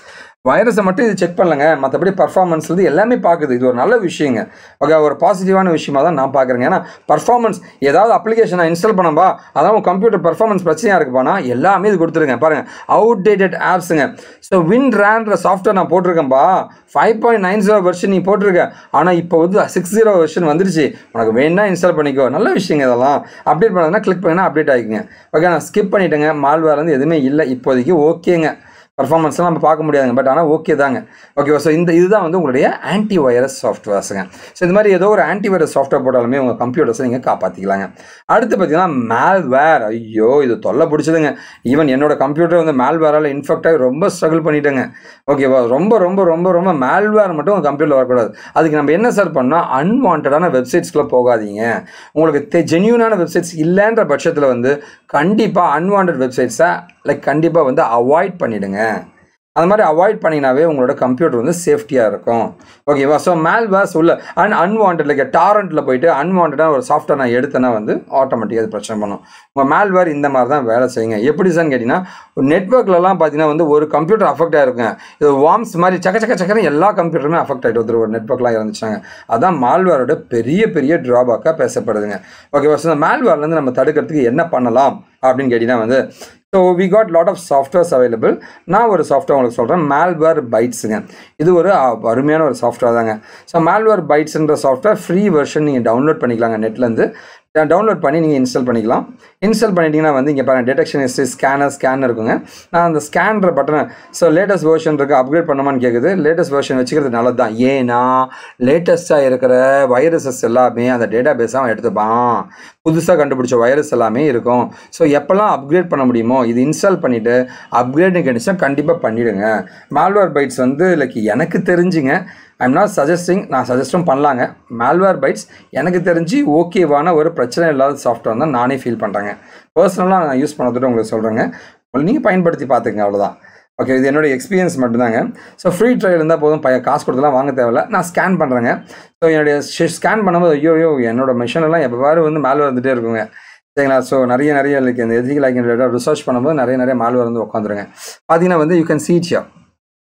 வைரஸை மட்டும் இது செக் பண்ணலங்க மற்றபடி பர்ஃபார்மன்ஸ் வந்து எல்லாமே பார்க்குது இது ஒரு நல்ல விஷயங்க ஓகே ஒரு பாசிட்டிவான விஷயமா தான் நான் பார்க்குறேங்க ஏன்னா பர்ஃபார்மன்ஸ் ஏதாவது அப்ளிகேஷன் நான் இன்ஸ்டால் பண்ணப்பா அதான் உங்கள் கம்ப்யூட்டர் பர்ஃபார்மன்ஸ் பிரச்சனையாக இருக்குப்பானா எல்லாமே இது கொடுத்துருங்க பாருங்கள் அவுடேட்டட் ஆப்ஸுங்க ஸோ வின் ரேன்ற சாஃப்ட்வேர் நான் போட்டிருக்கேன்ப்பா five point nine zero version நீ போட்டிருக்க ஆனால் இப்போ வந்து சிக்ஸ் ஜீரோ வெர்ஷன் வந்துருச்சு உனக்கு வேணா இன்ஸ்டால் பண்ணிக்கோ நல்ல விஷயங்க இதெல்லாம் அப்டேட் பண்ணதுன்னா கிளிக் பண்ணினா அப்டேட் ஆகிக்குங்க ஓகே நான் ஸ்கிப் பண்ணிட்டேங்க மால்வேர் வந்து எதுவுமே இல்லை இப்போதைக்கு ஓகேங்க பர்ஃபார்மன்ஸ்லாம் நம்ம பார்க்க முடியாதுங்க பட் ஆனால் ஓகே தாங்க ஓகேவா ஸோ இந்த இதுதான் வந்து உங்களுடைய ஆன்டி வைரஸ் சாஃப்ட்வேர்ஸுங்க ஸோ இந்த மாதிரி ஏதோ ஒரு ஆன்டி வைரஸ் சாஃப்ட்வேர் போட்டாலுமே உங்கள் கம்ப்யூட்டர்ஸை நீங்கள் காப்பாற்றிக்கலாங்க அடுத்து பார்த்தீங்கன்னா மேல்வேர் ஐயோ இது தொல்லை பிடிச்சதுங்க ஈவன் என்னோட கம்ப்யூட்டர் வந்து மேல்வேரால் இன்ஃபெக்ட் ஆகி ரொம்ப ஸ்ட்ரகிள் பண்ணிட்டேங்க ஓகேவா ரொம்ப ரொம்ப ரொம்ப ரொம்ப மேல்வேர் மட்டும் உங்கள் கம்ப்யூட்டரில் வரக்கூடாது அதுக்கு நம்ம என்ன சார் பண்ணால் அன்வான்டான வெப்சைட்ஸ்க்குள்ளே போகாதீங்க உங்களுக்கு தெ ஜென்யூனான வெப்சைட்ஸ் இல்லைன்ற பட்சத்தில் வந்து கண்டிப்பாக அன்வான்ட் வெப்சைட்ஸை லைக் கண்டிப்பாக வந்து அவாய்ட் பண்ணிவிடுங்க அந்த மாதிரி அவாய்ட் பண்ணினாவே உங்களோட கம்ப்யூட்டர் வந்து சேஃப்டியாக இருக்கும் ஓகேவா ஸோ மேல்வேர்ஸ் உள்ள அண்ட் அன்வான்ட் லைக் டாரண்ட்டில் போயிட்டு அன்வான்டான ஒரு சாஃப்ட்வேர் நான் எடுத்தேன்னா வந்து ஆட்டோமேட்டிக்காக அது பிரச்சனை பண்ணும் உங்கள் மேல்வேர் இந்த மாதிரி தான் வேலை செய்யுங்க எப்படி சார்னு கேட்டிங்கன்னா நெட்ஒர்க்லலாம் பார்த்தீங்கன்னா வந்து ஒரு கம்ப்யூட்டர் அஃபெக்ட் ஆகிருக்குங்க இது வார்ம்ஸ் மாதிரி சக்க சக்க சக்கரம் எல்லா கம்ப்யூட்டருமே அஃபெக்ட் ஆகிட்டு வந்துரு ஒரு நெட்ஒர்க்லாம் இருந்துச்சாங்க அதான் மால்வேரோட பெரிய பெரிய ட்ராபேக்காக பேசப்படுதுங்க ஓகேவா ஸோ இந்த மேல்வேர்லேருந்து நம்ம தடுக்கிறதுக்கு என்ன பண்ணலாம் அப்படின்னு கேட்டிங்கன்னா வந்து so we got lot of softwares available நான் ஒரு சாஃப்ட்வேர் உங்களுக்கு சொல்கிறேன் மேல்வேர் பைட்ஸுங்க இது ஒரு அருமையான ஒரு சாஃப்ட்வேர் தாங்க ஸோ மேல்வேர் பைட்ஸுன்ற சாஃப்ட்வேர் ஃப்ரீ வெர்ஷன் நீங்கள் டவுன்லோட் பண்ணிக்கலாங்க நெட்லேருந்து டவுன்லோட் பண்ணி நீங்கள் இன்ஸ்டால் பண்ணிக்கலாம் இன்ஸ்டால் பண்ணிட்டீங்கன்னா வந்து இங்கே பாருங்கள் டிடெக்ஷன் ஹிஸ்ட்ரி ஸ்கேனர் ஸ்கேன் இருக்குங்க நான் அந்த ஸ்கேன்ற பட்டனை ஸோ லேட்டஸ்ட் வெர்ஷன் இருக்குது அப்கிரேட் பண்ணுமான்னு கேட்குது லேட்டஸ்ட் வெர்ஷன் வச்சுக்கிறது நல்லது தான் ஏன்னா லேட்டஸ்ட்டாக இருக்கிற வைரஸஸ் எல்லாமே அந்த டேட்டா பேஸாக அவன் எடுத்துப்பான் புதுசாக கண்டுபிடிச்ச வைரஸ் எல்லாமே இருக்கும் ஸோ எப்போல்லாம் அப்கிரேட் பண்ண முடியுமோ இது இன்ஸ்டால் பண்ணிவிட்டு அப்கிரேட்னு கேட்டுச்சுன்னா கண்டிப்பாக பண்ணிவிடுங்க மால்வேர் பைட்ஸ் வந்து லைக் எனக்கு தெரிஞ்சுங்க ஐம் நாட் சஜஸ்டிங் நான் சஜஸ்டும் பண்ணலாங்க மால்வேர் பைட்ஸ் எனக்கு தெரிஞ்சு ஓகேவான ஒரு பிரச்சனை இல்லாத சாஃப்ட்வேர் தான் நானே ஃபீல் பண்ணுறேங்க பர்சனலாக நான் யூஸ் பண்ணதுட்டு உங்களுக்கு சொல்கிறேங்க நீங்கள் பயன்படுத்தி பார்த்துங்க அவ்வளோதான் ஓகே இது என்னோட எக்ஸ்பீரியன்ஸ் மட்டும்தாங்க ஸோ ஃப்ரீ ட்ரையல் இருந்தால் போதும் பையன் காசு கொடுத்துலாம் வாங்க தேவையில்ல நான் ஸ்கேன் பண்ணுறேங்க ஸோ என்னுடைய ஸ்கேன் பண்ணும்போது ஐயோ ஐயோ என்னோட மிஷினெல்லாம் எப்போவாரு வந்து மேலே வந்துகிட்டே இருக்குங்க சரிங்களா ஸோ நிறைய நிறைய லைக் இந்த எதிரிகள் லைக் ரிசர்ச் பண்ணும்போது நிறைய நிறைய மால்வேர் வந்து உட்காந்துருங்க பார்த்தீங்கன்னா வந்து you can see it yeah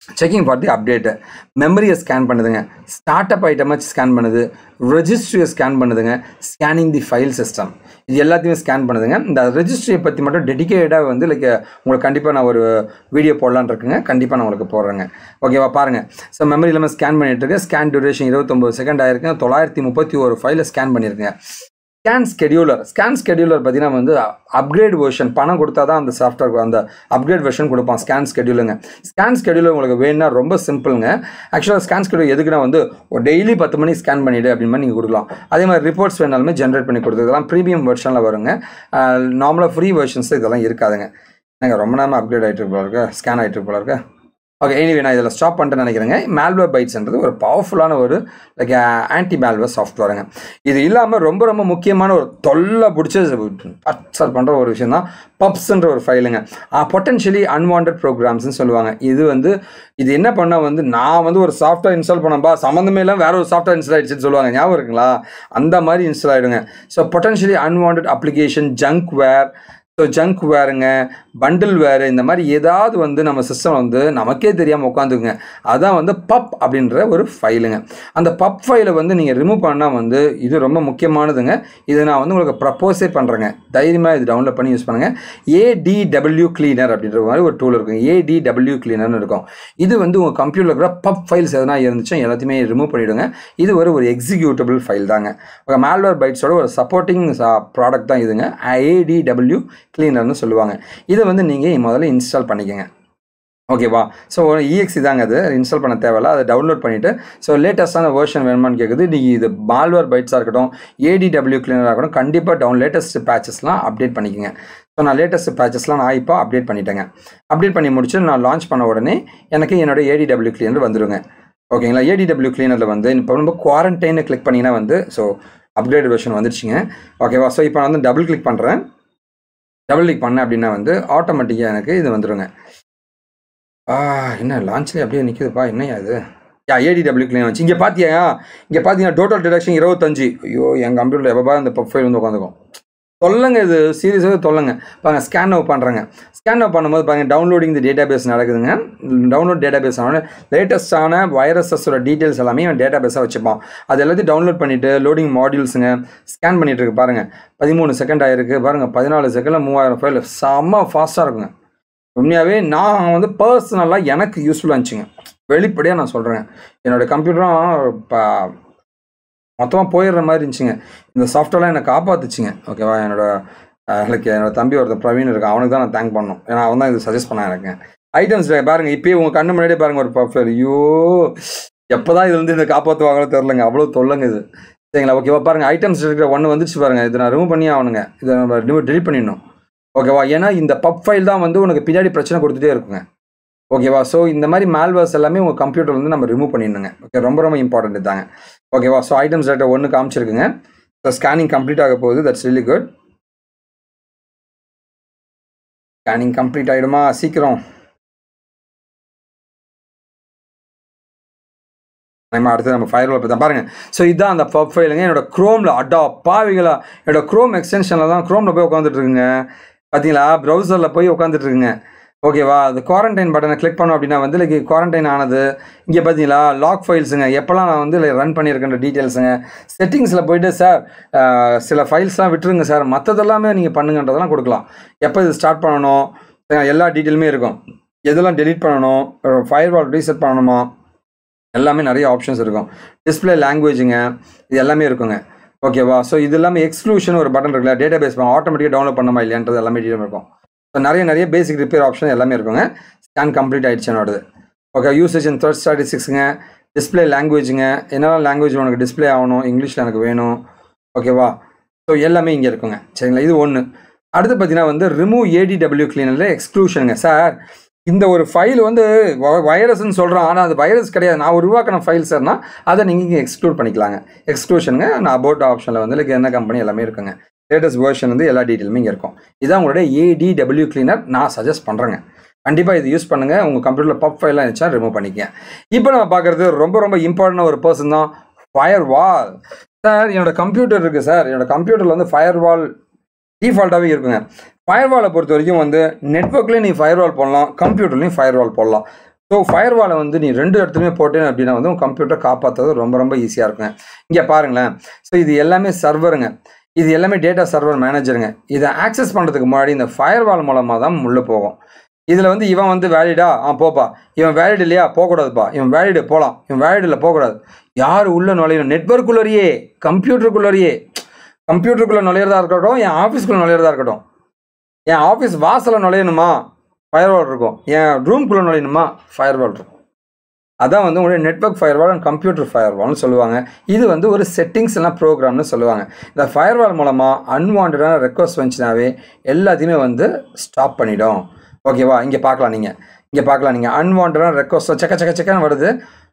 checking for the update மெமரியை ஸ்கேன் பண்ணுதுங்க ஸ்டார்ட் அப் ஐட்டமை ஸ்கேன் பண்ணுது ரெஜிஸ்ட்ரியை ஸ்கேன் பண்ணுதுங்க ஸ்கேனிங் தி ஃபைல் சிஸ்டம் இது எல்லாத்தையுமே ஸ்கேன் பண்ணுதுங்க இந்த ரெஜிஸ்ட்ரியை பற்றி மட்டும் டெடிக்கேட்டாக வந்து லைக் உங்களுக்கு கண்டிப்பாக நான் ஒரு வீடியோ போடலான்னு இருக்குங்க கண்டிப்பாக நான் உங்களுக்கு போடுறேங்க ஓகேவா பாருங்கள் ஸோ மெமரி இல்லாமல் ஸ்கேன் பண்ணிட்டு இருக்கு ஸ்கேன் டியூரேஷன் இருபத்தொம்பது செகண்ட் ஆயிருக்குங்க தொள்ளாயிரத்தி முப்பத்தி ஒரு ஃபைலை ஸ்கேன் பண்ணியிருக்கேங்க ஸ்கேன் ஸ்கெடியூலர் ஸ்கேன் ஸ்கெடியூலர் பார்த்தீங்கன்னா வந்து அப்கிரேட் வெர்ஷன் பணம் கொடுத்தா தான் அந்த சாஃப்ட்வேர் அந்த அப்கிரேட் வெர்ஷன் கொடுப்பான் ஸ்கேன் ஸ்கெடியூலுங்க ஸ்கேன் ஸ்கெடியூலர் உங்களுக்கு வேணும்னா ரொம்ப சிம்பிளுங்க ஆக்சுவலாக ஸ்கேன் ஸ்கெடியூல் எதுக்குன்னா வந்து டெய்லி பத்து மணி ஸ்கேன் பண்ணிவிடு அப்படின்னு மாதிரி நீங்கள் கொடுக்கலாம் அதே மாதிரி ரிப்போர்ட்ஸ் வேணாலுமே ஜென்ரேட் பண்ணி கொடுத்துக்கலாம் ப்ரீமியம் வெர்ஷனில் வருங்க நார்மலாக ஃப்ரீ வெர்ஷன்ஸ் இதெல்லாம் இருக்காதுங்க நாங்கள் ரொம்ப நேரமாக அப்கிரேட் ஆகிட்டு போல இருக்கு ஸ்கேன் ஆகிட்டு போல இருக்கு ஓகே எனிவே நான் இதில் ஸ்டாப் பண்ணிட்டு நினைக்கிறேங்க மேல்வேர் பைட்ஸ்ன்றது ஒரு பவர்ஃபுல்லான ஒரு லைக் ஆன்டி மேல்வேர் சாஃப்ட்வேருங்க இது இல்லாமல் ரொம்ப ரொம்ப முக்கியமான ஒரு தொல்லை பிடிச்ச சார் பண்ணுற ஒரு விஷயம் தான் பப்ஸ்ன்ற ஒரு ஃபைலுங்க பொட்டன்ஷியலி அன்வான்ட் ப்ரோக்ராம்ஸ்னு சொல்லுவாங்க இது வந்து இது என்ன பண்ணால் வந்து நான் வந்து ஒரு சாஃப்ட்வேர் இன்ஸ்டால் பண்ணப்பா சம்மந்தமே இல்லை வேற ஒரு சாஃப்ட்வேர் இன்ஸ்டால் ஆயிடுச்சுன்னு சொல்லுவாங்க ஞாபகம் இருக்குங்களா அந்த மாதிரி இன்ஸ்டால் ஆகிடுங்க so potentially unwanted application junkware so junk வேருங்க பண்டில் வேறு இந்த மாதிரி ஏதாவது வந்து நம்ம சிஸ்டம் வந்து நமக்கே தெரியாமல் உட்காந்துக்குங்க அதான் வந்து பப் அப்படின்ற ஒரு ஃபைலுங்க அந்த பப் ஃபைலை வந்து நீங்கள் ரிமூவ் பண்ணால் வந்து இது ரொம்ப முக்கியமானதுங்க இது நான் வந்து உங்களுக்கு ப்ரப்போஸே பண்ணுறேங்க தைரியமாக இது டவுன்லோட் பண்ணி யூஸ் பண்ணுங்கள் ஏடிடபிள்யூ கிளீனர் அப்படின்ற மாதிரி ஒரு டூல் இருக்குங்க ஏடிடபிள்யூ கிளீனர்னு இருக்கும் இது வந்து உங்கள் கம்ப்யூட்டரில் இருக்கிற பப் ஃபைல்ஸ் எதனா இருந்துச்சும் எல்லாத்தையுமே ரிமூவ் பண்ணிவிடுங்க இது ஒரு ஒரு எக்ஸிக்யூட்டபிள் ஃபைல் தாங்க உங்கள் மேல்வேர் பைட்ஸோட ஒரு சப்போர்ட்டிங் ப்ராடக்ட் தான் இதுங்க ஏடிடபிள்யூ கிளீனர்னு சொல்லுவாங்க இதை வந்து நீங்கள் முதல்ல இன்ஸ்டால் பண்ணிக்கோங்க ஓகேவா ஸோ இஎக்ஸி தாங்க அது இன்ஸ்டால் பண்ண தேவையில்ல அதை டவுன்லோட் பண்ணிவிட்டு ஸோ லேட்டஸ்ட்டான வேர்ஷன் வேணுமான்னு கேட்குது நீங்கள் இது மால்வேர் பைட்ஸாக இருக்கட்டும் ஏடிடபிள்யூ கிளீனராக இருக்கட்டும் கண்டிப்பாக டவுன் லேட்டஸ்ட் பேச்சஸ்லாம் அப்டேட் பண்ணிக்கோங்க ஸோ நான் லேட்டஸ்ட் பேச்சஸ்லாம் நான் இப்போ அப்டேட் பண்ணிட்டேங்க அப்டேட் பண்ணி முடிச்சு நான் லான்ச் பண்ண உடனே எனக்கு என்னோட ஏடிடபிள்யூ கிளீனர் வந்துருங்க ஓகேங்களா ஏடிடபிள்யூ கிளீனரில் வந்து இப்போ நம்ம குவாரண்டைனை கிளிக் பண்ணிங்கன்னா வந்து ஸோ அப்கிரேட் வெர்ஷன் வந்துருச்சுங்க ஓகேவா ஸோ இப்போ நான் வந்து டபுள் கிளிக் பண்ணுறேன் டபுள் கிளிக் பண்ணேன் அப்படின்னா வந்து ஆட்டோமேட்டிக்காக எனக்கு இது வந்துருங்க ஆ என்ன லான்ச்லேயே அப்படியே நிற்குதுப்பா என்னையா இது யா ஏடிடபிள்யூ கிளீன் வச்சு இங்கே பார்த்தியா இங்கே பார்த்தீங்கன்னா டோட்டல் டிடக்ஷன் இருபத்தஞ்சு ஐயோ என் கம்ப்யூட்டரில் எப்போ இந்த ப்ரொஃபைல் வந்து உட்காந்துக்கும் தொல்லைங்க இது சீரியஸாகவே தொல்லைங்க பாருங்க ஸ்கேன் நவ் பண்ணுறேங்க ஸ்கேன் நவ் பண்ணும்போது பாருங்க டவுன்லோடிங் தி டேட்டா பேஸ் நடக்குதுங்க டவுன்லோட் டேட்டா பேஸ் ஆன லேட்டஸ்ட்டான வைரஸஸோட டீட்டெயில்ஸ் எல்லாமே அவன் டேட்டா பேஸாக வச்சுப்பான் அது எல்லாத்தையும் டவுன்லோட் பண்ணிவிட்டு லோடிங் மாடியூல்ஸுங்க ஸ்கேன் பண்ணிட்டு இருக்கு பாருங்கள் பதிமூணு செகண்ட் ஆயிருக்கு பாருங்கள் பதினாலு செகண்டில் மூவாயிரம் ஃபைல் செம்ம ஃபாஸ்ட்டாக இருக்குங்க உண்மையாகவே நான் வந்து பர்சனலாக எனக்கு யூஸ்ஃபுல்லாக இருந்துச்சுங்க வெளிப்படையாக நான் சொல்கிறேன் என்னோடய கம்ப்யூட்டரும் இப்போ மொத்தமாக போயிடுற மாதிரி இருந்துச்சுங்க இந்த சாஃப்ட்வேர்லாம் என்னை காப்பாற்றுச்சுங்க ஓகேவா என்னோட எனக்கு என்னோட தம்பி ஒருத்தர் பிரவீன் இருக்கான் அவனுக்கு தான் நான் தேங்க் பண்ணணும் ஏன்னா அவன் தான் இது சஜஸ்ட் பண்ணான் எனக்கு ஐட்டம்ஸ் பாருங்க இப்பயே உங்கள் கண்ணு முன்னாடியே பாருங்க ஒரு பஃபர் ஐயோ எப்போ தான் இது வந்து இந்த காப்பாற்றுவாங்களோ தெரிலங்க அவ்வளோ தொல்லைங்க இது சரிங்களா ஓகேவா பாருங்க ஐட்டம்ஸ் இருக்கிற ஒன்று வந்துச்சு பாருங்க இதை நான் ரிமூவ் பண்ணி ஆகணுங்க இதை நம்ம ரிமூவ் டெலிட் பண்ணிடணும் ஓகேவா ஏன்னா இந்த பப் ஃபைல் தான் வந்து உனக்கு பின்னாடி பிரச்சனை கொடுத்துட்டே இருக்குங்க ஓகேவா ஸோ இந்த மாதிரி மால்வர்ஸ் எல்லாமே உங்கள் கம்ப்யூட்டர் வந்து நம்ம ரிமூவ் பண்ணிடணுங்க ஓகே ரொம்ப ரொம்ப இம்பார்ட்டன்ட் தாங்க ஓகேவா ஸோ ஐட்டம்ஸ் டேட்டா ஒன்று காமிச்சிருக்குங்க ஸோ ஸ்கேனிங் கம்ப்ளீட் ஆக போகுது that's really good scanning complete ஆகிடுமா சீக்கிரம் நம்ம அடுத்து நம்ம ஃபயர் வால் பாருங்க ஸோ இதுதான் அந்த பப் ஃபைலுங்க என்னோட க்ரோமில் அடா பாவிகளா என்னோட க்ரோம் எக்ஸ்டென்ஷனில் தான் க்ரோமில் போய் உட்காந்துட்டு இருக்குங்க பார்த்தீங்களா ப்ரௌசரில் போய் உட்காந்துட்டு இருக்குங்க ஓகேவா அது குவாரண்டைன் பட்டனை கிளிக் பண்ணோம் அப்படின்னா வந்து லைக் குவாரண்டைன் ஆனது இங்கே பார்த்தீங்களா லாக் ஃபைல்ஸுங்க எப்போல்லாம் நான் வந்து ரன் பண்ணியிருக்கின்ற டீட்டெயில்ஸுங்க செட்டிங்ஸில் போயிட்டு சார் சில ஃபைல்ஸ்லாம் விட்டுருங்க சார் மற்றதெல்லாமே நீங்கள் பண்ணுங்கன்றதெல்லாம் கொடுக்கலாம் எப்போ இது ஸ்டார்ட் பண்ணணும் எல்லா டீட்டெயிலுமே இருக்கும் எதெல்லாம் டெலீட் பண்ணணும் ஃபயர் வால் ரீசெட் பண்ணணுமா எல்லாமே நிறைய ஆப்ஷன்ஸ் இருக்கும் டிஸ்பிளே லாங்குவேஜுங்க இது எல்லாமே இருக்குங்க ஓகேவா ஸோ இது எல்லாமே எக்ஸ்க்ளூஷன் ஒரு பட்டன் இருக்குல்ல டேட்டா பேஸ் ஆட்டோமேட்டிக்காக டவுன்லோட் பண்ணமா இல்லையான்றது எல்லாமே டீட்டெயில் இருக்கும் ஸோ நிறைய நிறைய பேசிக் ரிப்பேர் ஆப்ஷன் எல்லாமே இருக்குங்க ஸ்கேன் கம்ப்ளீட் ஆகிடுச்சு என்னோடது ஓகே யூசேஜ் அண்ட் தேர்ட் ஸ்டாட்டிஸ்டிக்ஸுங்க டிஸ்பிளே லாங்குவேஜுங்க என்னெல்லாம் லாங்குவேஜ் உனக்கு டிஸ்பிளே ஆகணும் இங்கிலீஷில் எனக்கு வேணும் ஓகேவா ஸோ எல்லாமே இங்கே இருக்குங்க சரிங்களா இது ஒன்று அடுத்து பார்த்தீங்கன்னா வந்து ரிமூவ் ஏடிடபிள்யூ கிளீனரில் எக்ஸ்க்ளூஷனுங்க சார் இந்த ஒரு ஃபைல் வந்து வைரஸ்ன்னு சொல்கிறோம் ஆனால் அது வைரஸ் கிடையாது நான் உருவாக்கின ஃபைல் சார்னா அதை நீங்கள் இங்கே எக்ஸ்க்ளூட் பண்ணிக்கலாங்க எக்ஸ்க்ளூஷனுங்க நான் அபவுட் ஆப்ஷனில் வந்து லைக் என்ன கம்பெனி எல்லாமே இருக்குங்க லேட்டஸ்ட் வேர்ஷன் வந்து எல்லா டீட்டெயிலுமே இங்கே இருக்கும் இதான் உங்களோட ஏடிடபிள்யூ கிளீனர் நான் சஜஸ்ட் பண்ணுறேங்க கண்டிப்பாக இது யூஸ் பண்ணுங்கள் உங்கள் கம்ப்யூட்டரில் பப் ஃபைலாம் இருந்துச்சா ரிமூவ் பண்ணிக்க இப்போ நம்ம பார்க்குறது ரொம்ப ரொம்ப இம்பார்ட்டன்ட் ஒரு பர்சன் தான் ஃபயர் வால் சார் என்னோட கம்ப்யூட்டர் இருக்குது சார் என்னோட கம்ப்யூட்டரில் வந்து ஃபயர் வால் டிஃபால்ட்டாகவே இருக்குங்க ஃபயர் வாலை பொறுத்த வரைக்கும் வந்து நெட்ஒர்க்லேயும் நீ ஃபயர் வால் போடலாம் கம்ப்யூட்டர்லேயும் ஃபயர் வால் போடலாம் ஸோ ஃபயர் வாலை வந்து நீ ரெண்டு இடத்துலையுமே போட்டேன் அப்படின்னா வந்து உங்கள் கம்ப்யூட்டர் காப்பாற்றுறது ரொம்ப ரொம்ப ஈஸியாக இருக்குங்க இங்கே பாருங்களேன் ஸோ இது எல்லாமே சர்வருங்க இது எல்லாமே டேட்டா சர்வர் மேனேஜருங்க இதை ஆக்சஸ் பண்ணுறதுக்கு முன்னாடி இந்த ஃபயர் வால் மூலமாக தான் உள்ளே போகும் இதில் வந்து இவன் வந்து வேலிடா ஆ போப்பா இவன் வேலிட் இல்லையா போகக்கூடாதுப்பா இவன் வேலிடு போகலாம் இவன் வேலிட் இல்லை போகக்கூடாது யார் உள்ள நுழையணும் நெட்ஒர்க்குள்ளேயே கம்ப்யூட்டருக்குள்ளேயே கம்ப்யூட்டருக்குள்ளே நுழையிறதா இருக்கட்டும் என் ஆஃபீஸ்க்குள்ளே நுழையிறதா இருக்கட்டும் என் ஆஃபீஸ் வாசலில் நுழையணுமா ஃபயர்வால் இருக்கும் என் ரூம்குள்ளே நுழையணுமா ஃபயர்வால் இருக்கும் அதான் வந்து உங்களுடைய நெட்ஒர்க் ஃபயர்வால் அண்ட் கம்ப்யூட்டர் ஃபயர்வால்னு சொல்லுவாங்க இது வந்து ஒரு செட்டிங்ஸ் எல்லாம் ப்ரோக்ராம்னு சொல்லுவாங்க இந்த ஃபயர்வால் மூலமாக அன்வான்டான ரெக்வஸ்ட் வந்துச்சுனாவே எல்லாத்தையுமே வந்து ஸ்டாப் பண்ணிடும் ஓகேவா இங்கே பார்க்கலாம் நீங்கள் இங்கே பார்க்கலாம் நீங்கள் அன்வான்டான ரெக்வஸ்ட் சக்க சக்க சக்கன்னு வருது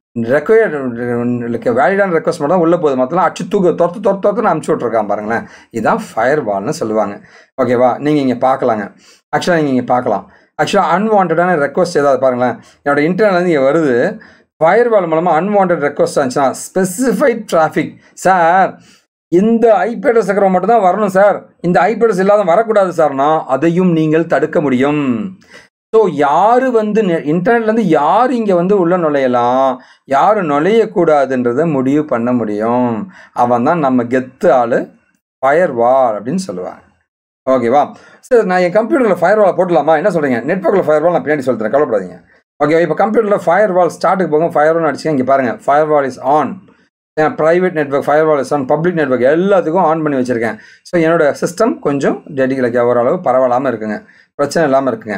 ரெக்வயர்டு வேலிடான ரெக்வஸ்ட் மட்டும் தான் உள்ளே போகுது மற்றலாம் அச்சு தூக்கு தொத்து தொத்து தொத்துன்னு அனுப்பிச்சி விட்ருக்கான் பாருங்களேன் இதுதான் ஃபயர் வால்னு சொல்லுவாங்க ஓகேவா நீங்கள் இங்கே பார்க்கலாங்க ஆக்சுவலாக நீங்கள் இங்கே பார்க்கலாம் ஆக்சுவலாக அன்வான்டான ரெக்வஸ்ட் ஏதாவது பாருங்களேன் என்னோட இன்டர்னல் இங்கே வருது ஃபயர் வால் மூலமாக அன்வான்ட் ரெக்வஸ்ட் இருந்துச்சுன்னா ஸ்பெசிஃபைட் டிராஃபிக் சார் இந்த ஐபி அட்ரஸ் இருக்கிறவங்க மட்டும் தான் வரணும் சார் இந்த ஐபி அட்ரஸ் இல்லாத வரக்கூடாது சார்னா அதையும் நீங்கள் தடுக்க முடியும் ஸோ யார் வந்து இன்டர்நெட்லேருந்து யார் இங்கே வந்து உள்ள நுழையலாம் யார் நுழையக்கூடாதுன்றதை முடிவு பண்ண முடியும் அவன் தான் நம்ம கெத்து ஆள் ஃபயர் வால் அப்படின்னு சொல்லுவாங்க ஓகேவா சார் நான் என் கம்ப்யூட்டரில் ஃபயர் வால் போடலாமா என்ன சொல்கிறீங்க நெட்ஒர்க்கில் ஃபயர் வால் நான் பின்னாடி சொல்கிறேன் கவலைப்படாதீங்க ஓகே இப்போ கம்ப்யூட்டரில் ஃபயர் வால் ஸ்டார்ட்டுக்கு போகும் ஃபயர் வால் அடிச்சுங்க இங்கே பாருங்கள் firewall is on private network firewall is on public network எல்லாத்துக்கும் ஆன் பண்ணி வச்சுருக்கேன் ஸோ என்னோட சிஸ்டம் கொஞ்சம் டெடிக்கலைக்கு ஓரளவு பரவாயில்லாமல் இருக்குங்க பிரச்சனை இல்லாமல் இருக்குங்க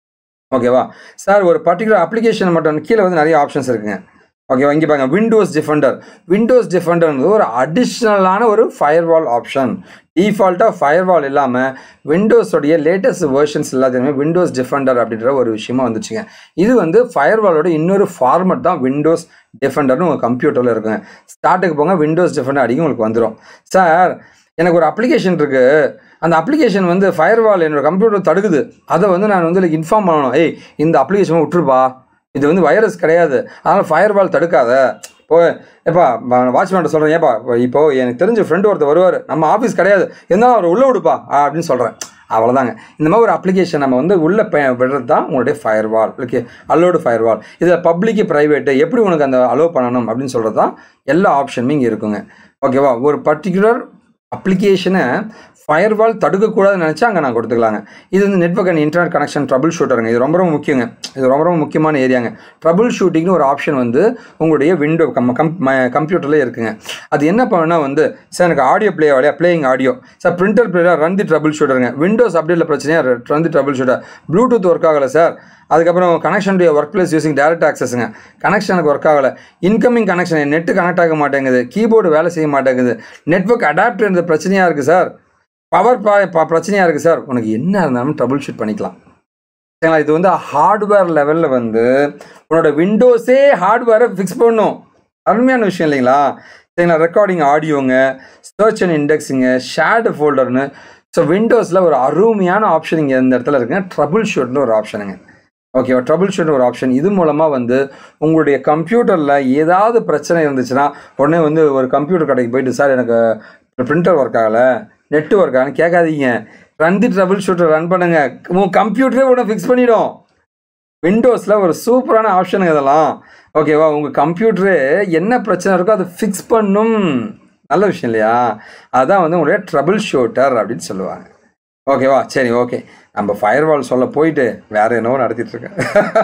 ஓகேவா சார் ஒரு பர்டிகுலர் அப்ளிகேஷன் மட்டும் கீழே வந்து நிறைய ஆப்ஷன்ஸ் இருக்குங்க ஓகேவா இங்கே பாருங்க விண்டோஸ் டிஃபெண்டர் விண்டோஸ் டிஃபெண்டர்ன்றது ஒரு அடிஷ்னலான ஒரு ஃபயர்வால் ஆப்ஷன் டிஃபால்ட்டாக ஃபயர்வால் இல்லாமல் விண்டோஸோடைய லேட்டஸ்ட் வேர்ஷன்ஸ் எல்லாத்தையுமே விண்டோஸ் டிஃபெண்டர் அப்படின்ற ஒரு விஷயமா வந்துச்சுங்க இது வந்து ஃபயர்வாலோட இன்னொரு ஃபார்மட் தான் விண்டோஸ் டிஃபெண்டர்னு உங்கள் கம்ப்யூட்டரில் இருக்குங்க ஸ்டார்ட்டுக்கு போங்க விண்டோஸ் டிஃபெண்டர் அடிக்கும் உங்களுக்கு வந்துடும் சார் எனக்கு ஒரு அப்ளிகேஷன் இருக்குது அந்த அப்ளிகேஷன் வந்து ஃபயர்வால் என்னோட கம்ப்யூட்டர் தடுக்குது அதை வந்து நான் வந்து எனக்கு இன்ஃபார்ம் பண்ணணும் ஏய் இந்த அப்ளிகேஷன் விட்டுருப்பா இது வந்து வைரஸ் கிடையாது அதனால் ஃபயர்வால் தடுக்காத இப்போ எப்பா வாட்ச்மேன் சொல்கிறேன் ஏப்பா இப்போ எனக்கு தெரிஞ்ச ஃப்ரெண்டு ஒருத்தர் வருவார் நம்ம ஆஃபீஸ் கிடையாது இருந்தாலும் அவர் உள்ளே விடுப்பா அப்படின்னு சொல்கிறேன் அவ்வளோதாங்க இந்த மாதிரி ஒரு அப்ளிகேஷன் நம்ம வந்து உள்ளே விடுறது தான் உங்களுடைய ஃபயர்வால் ஓகே அல்லோடு ஃபயர்வால் இதில் பப்ளிக்கு ப்ரைவேட்டு எப்படி உனக்கு அந்த அலோவ் பண்ணணும் அப்படின்னு சொல்கிறது தான் எல்லா ஆப்ஷனுமே இங்கே இருக்குங்க ஓகேவா ஒரு பர்டிகுலர் அப்ளிகேஷனை ஃபயர்வால் தடுக்கக்கூடாதுன்னு நினச்சா அங்கே நான் கொடுத்துக்கலாங்க இது வந்து network and internet connection trouble ஷூட்டருங்க இது ரொம்ப ரொம்ப முக்கியங்க இது ரொம்ப ரொம்ப முக்கியமான ஏரியாங்க ட்ரபிள் ஷூட்டிங்னு ஒரு ஆப்ஷன் வந்து உங்களுடைய விண்டோ கம் கம் கம்ப்யூட்டரில் இருக்குங்க அது என்ன பண்ணுன்னா வந்து சார் எனக்கு ஆடியோ ப்ளே ஆகலையா playing audio sir printer player run the trouble ஷூட்டருங்க விண்டோஸ் அப்டேட்டில் பிரச்சனையாக run the troubleshooter Bluetooth work ஆகலை சார் அதுக்கப்புறம் connection to workplace using direct ஆக்சஸுங்க கனெக்ஷனுக்கு ஒர்க் ஆகலை இன்கமிங் கனெக்ஷன் நெட்டு கனெக்ட் ஆக மாட்டேங்குது கீபோர்டு வேலை செய்ய மாட்டேங்குது நெட்ஒர்க் அடாப்டர் பிரச்சனையாக இருக்குது சார் பவர் பா பிரச்சனையாக இருக்குது சார் உனக்கு என்ன இருந்தாலும் ட்ரபிள் ஷூட் பண்ணிக்கலாம் சரிங்களா இது வந்து ஹார்ட்வேர் லெவலில் வந்து உன்னோட விண்டோஸே ஹார்ட்வேரை ஃபிக்ஸ் பண்ணும் அருமையான விஷயம் இல்லைங்களா சரிங்களா ரெக்கார்டிங் ஆடியோங்க சர்ச் அண்ட் இண்டெக்ஸிங்க ஷேர்டு ஃபோல்டர்னு ஸோ விண்டோஸில் ஒரு அருமையான ஆப்ஷன் இங்கே இந்த இடத்துல இருக்குங்க ட்ரபிள் ஷூட்னு ஒரு ஆப்ஷனுங்க ஓகேவா ட்ரபிள் ஷூட் ஒரு ஆப்ஷன் இது மூலமாக வந்து உங்களுடைய கம்ப்யூட்டரில் ஏதாவது பிரச்சனை இருந்துச்சுன்னா உடனே வந்து ஒரு கம்ப்யூட்டர் கடைக்கு போயிட்டு சார் எனக்கு பிரிண்டர் ஒர்க் ஆகலை நெட் ஒர்க் ஆகணும் கேட்காதீங்க run the troubleshooter run பண்ணுங்க உங்கள் கம்ப்யூட்டரே உடனே ஃபிக்ஸ் பண்ணிடும் விண்டோஸில் ஒரு சூப்பரான ஆப்ஷனுங்க இதெல்லாம் ஓகேவா உங்கள் கம்ப்யூட்டரு என்ன பிரச்சனை இருக்கோ அதை ஃபிக்ஸ் பண்ணும் நல்ல விஷயம் இல்லையா அதான் வந்து உங்களுடைய ட்ரபிள் ஷூட்டர் அப்படின்னு சொல்லுவாங்க ஓகேவா சரி ஓகே நம்ம ஃபயர்வால் சொல்ல போயிட்டு வேற என்னவோ நடத்திட்டு இருக்கேன்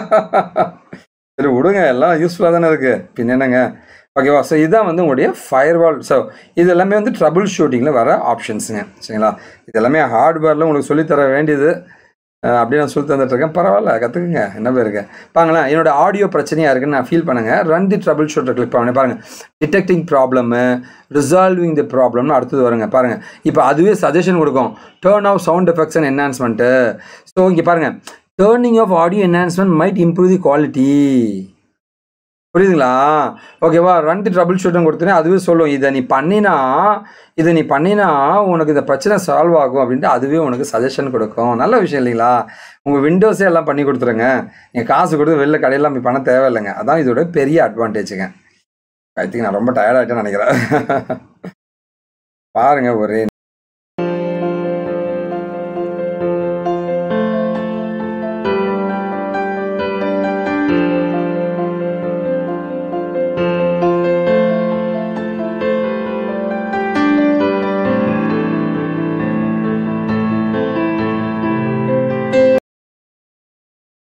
சரி விடுங்க எல்லாம் யூஸ்ஃபுல்லாக தானே இருக்குது பின் என்னங்க ஓகேவா ஸோ இதுதான் வந்து உங்களுடைய ஃபயர்வால் ஸோ இது எல்லாமே வந்து ட்ரபிள் ஷூட்டிங்கில் வர ஆப்ஷன்ஸுங்க சரிங்களா இது எல்லாமே ஹார்ட்வேரில் உங்களுக்கு சொல்லித்தர வேண்டியது அப்படி நான் சொல்லி தந்துட்டுருக்கேன் பரவாயில்ல கற்றுக்குங்க என்ன பேருக்கு பாங்களேன் என்னோட ஆடியோ பிரச்சனையாக இருக்குன்னு நான் ஃபீல் பண்ணுங்கள் run the troubleshooter click பண்ணி பாருங்கள் டிடெக்டிங் ப்ராப்ளமு ரிசால்விங் தி ப்ராப்ளம்னு அடுத்தது வருங்க பாருங்கள் இப்போ அதுவே சஜஷன் கொடுக்கும் turn off sound effects and enhancement so இங்கே பாருங்கள் turning off audio enhancement might improve the quality புரியுதுங்களா ஓகேவா ரன் தி ட்ரபிள் ஷூட்டும் கொடுத்தேன் அதுவே சொல்லும் இதை நீ பண்ணினா இதை நீ பண்ணினா உனக்கு இந்த பிரச்சனை சால்வ் ஆகும் அப்படின்ட்டு அதுவே உனக்கு சஜஷன் கொடுக்கும் நல்ல விஷயம் இல்லைங்களா உங்கள் விண்டோஸே எல்லாம் பண்ணி கொடுத்துருங்க நீங்கள் காசு கொடுத்து வெளில கடையெல்லாம் போய் பண்ண தேவையில்லைங்க அதான் இதோட பெரிய அட்வான்டேஜுங்க ஐ திங்க் நான் ரொம்ப டயர்ட் ஆகிட்டேன்னு நினைக்கிறேன் பாருங்க ஒரே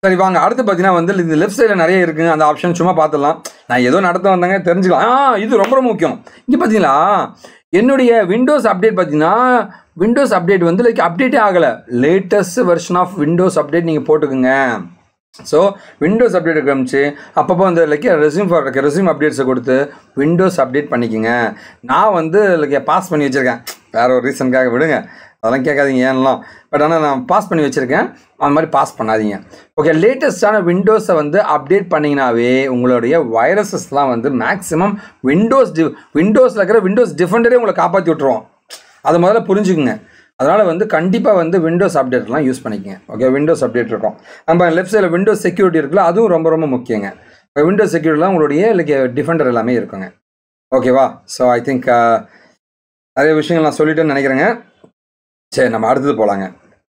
சரி வாங்க அடுத்து பார்த்தீங்கன்னா வந்து இந்த லெஃப்ட் சைடில் நிறைய இருக்குங்க அந்த ஆப்ஷன் சும்மா பார்த்துடலாம் நான் ஏதோ நடத்த வந்தாங்க தெரிஞ்சுக்கலாம் ஆ இது ரொம்ப ரொம்ப முக்கியம் இங்கே பார்த்தீங்களா என்னுடைய விண்டோஸ் அப்டேட் பார்த்தீங்கன்னா விண்டோஸ் அப்டேட் வந்து லைக் அப்டேட்டே ஆகலை latest version of Windows update நீங்கள் போட்டுக்குங்க ஸோ விண்டோஸ் அப்டேட் காமிச்சு அப்பப்போ வந்து லைக் ரெஸ்யூம் ஃபார் ரெஸ்யூம் அப்டேட்ஸை கொடுத்து விண்டோஸ் அப்டேட் பண்ணிக்கோங்க நான் வந்து லைக் பாஸ் பண்ணி வச்சுருக்கேன் வேற ஒரு ரீசனுக்காக விடுங்க அதெல்லாம் கேட்காதீங்க ஏன்லாம் பட் ஆனால் நான் பாஸ் பண்ணி வச்சுருக்கேன் அந்த மாதிரி பாஸ் பண்ணாதீங்க ஓகே லேட்டஸ்டான விண்டோஸை வந்து அப்டேட் பண்ணிங்கனாவே உங்களுடைய வைரஸஸ்லாம் வந்து மேக்ஸிமம் விண்டோஸ் டி விண்டோஸில் இருக்கிற விண்டோஸ் டிஃபெண்டரே உங்களை காப்பாற்றி விட்ருவோம் அதை முதல்ல புரிஞ்சுக்குங்க அதனால் வந்து கண்டிப்பாக வந்து விண்டோஸ் அப்டேட்லாம் யூஸ் பண்ணிக்கங்க ஓகே விண்டோஸ் அப்டேட் இருக்கும் நம்ம லெஃப்ட் சைடில் விண்டோஸ் செக்யூரிட்டி இருக்குல்ல அதுவும் ரொம்ப ரொம்ப முக்கியங்க விண்டோஸ் செக்யூரிட்டிலாம் உங்களுடைய லைக் டிஃபெண்டர் எல்லாமே இருக்குங்க ஓகேவா ஸோ ஐ திங்க் நிறைய விஷயங்கள் நான் சொல்லிட்டேன்னு நினைக்கிறேங்க சரி நம்ம அடுத்தது போகலாங்க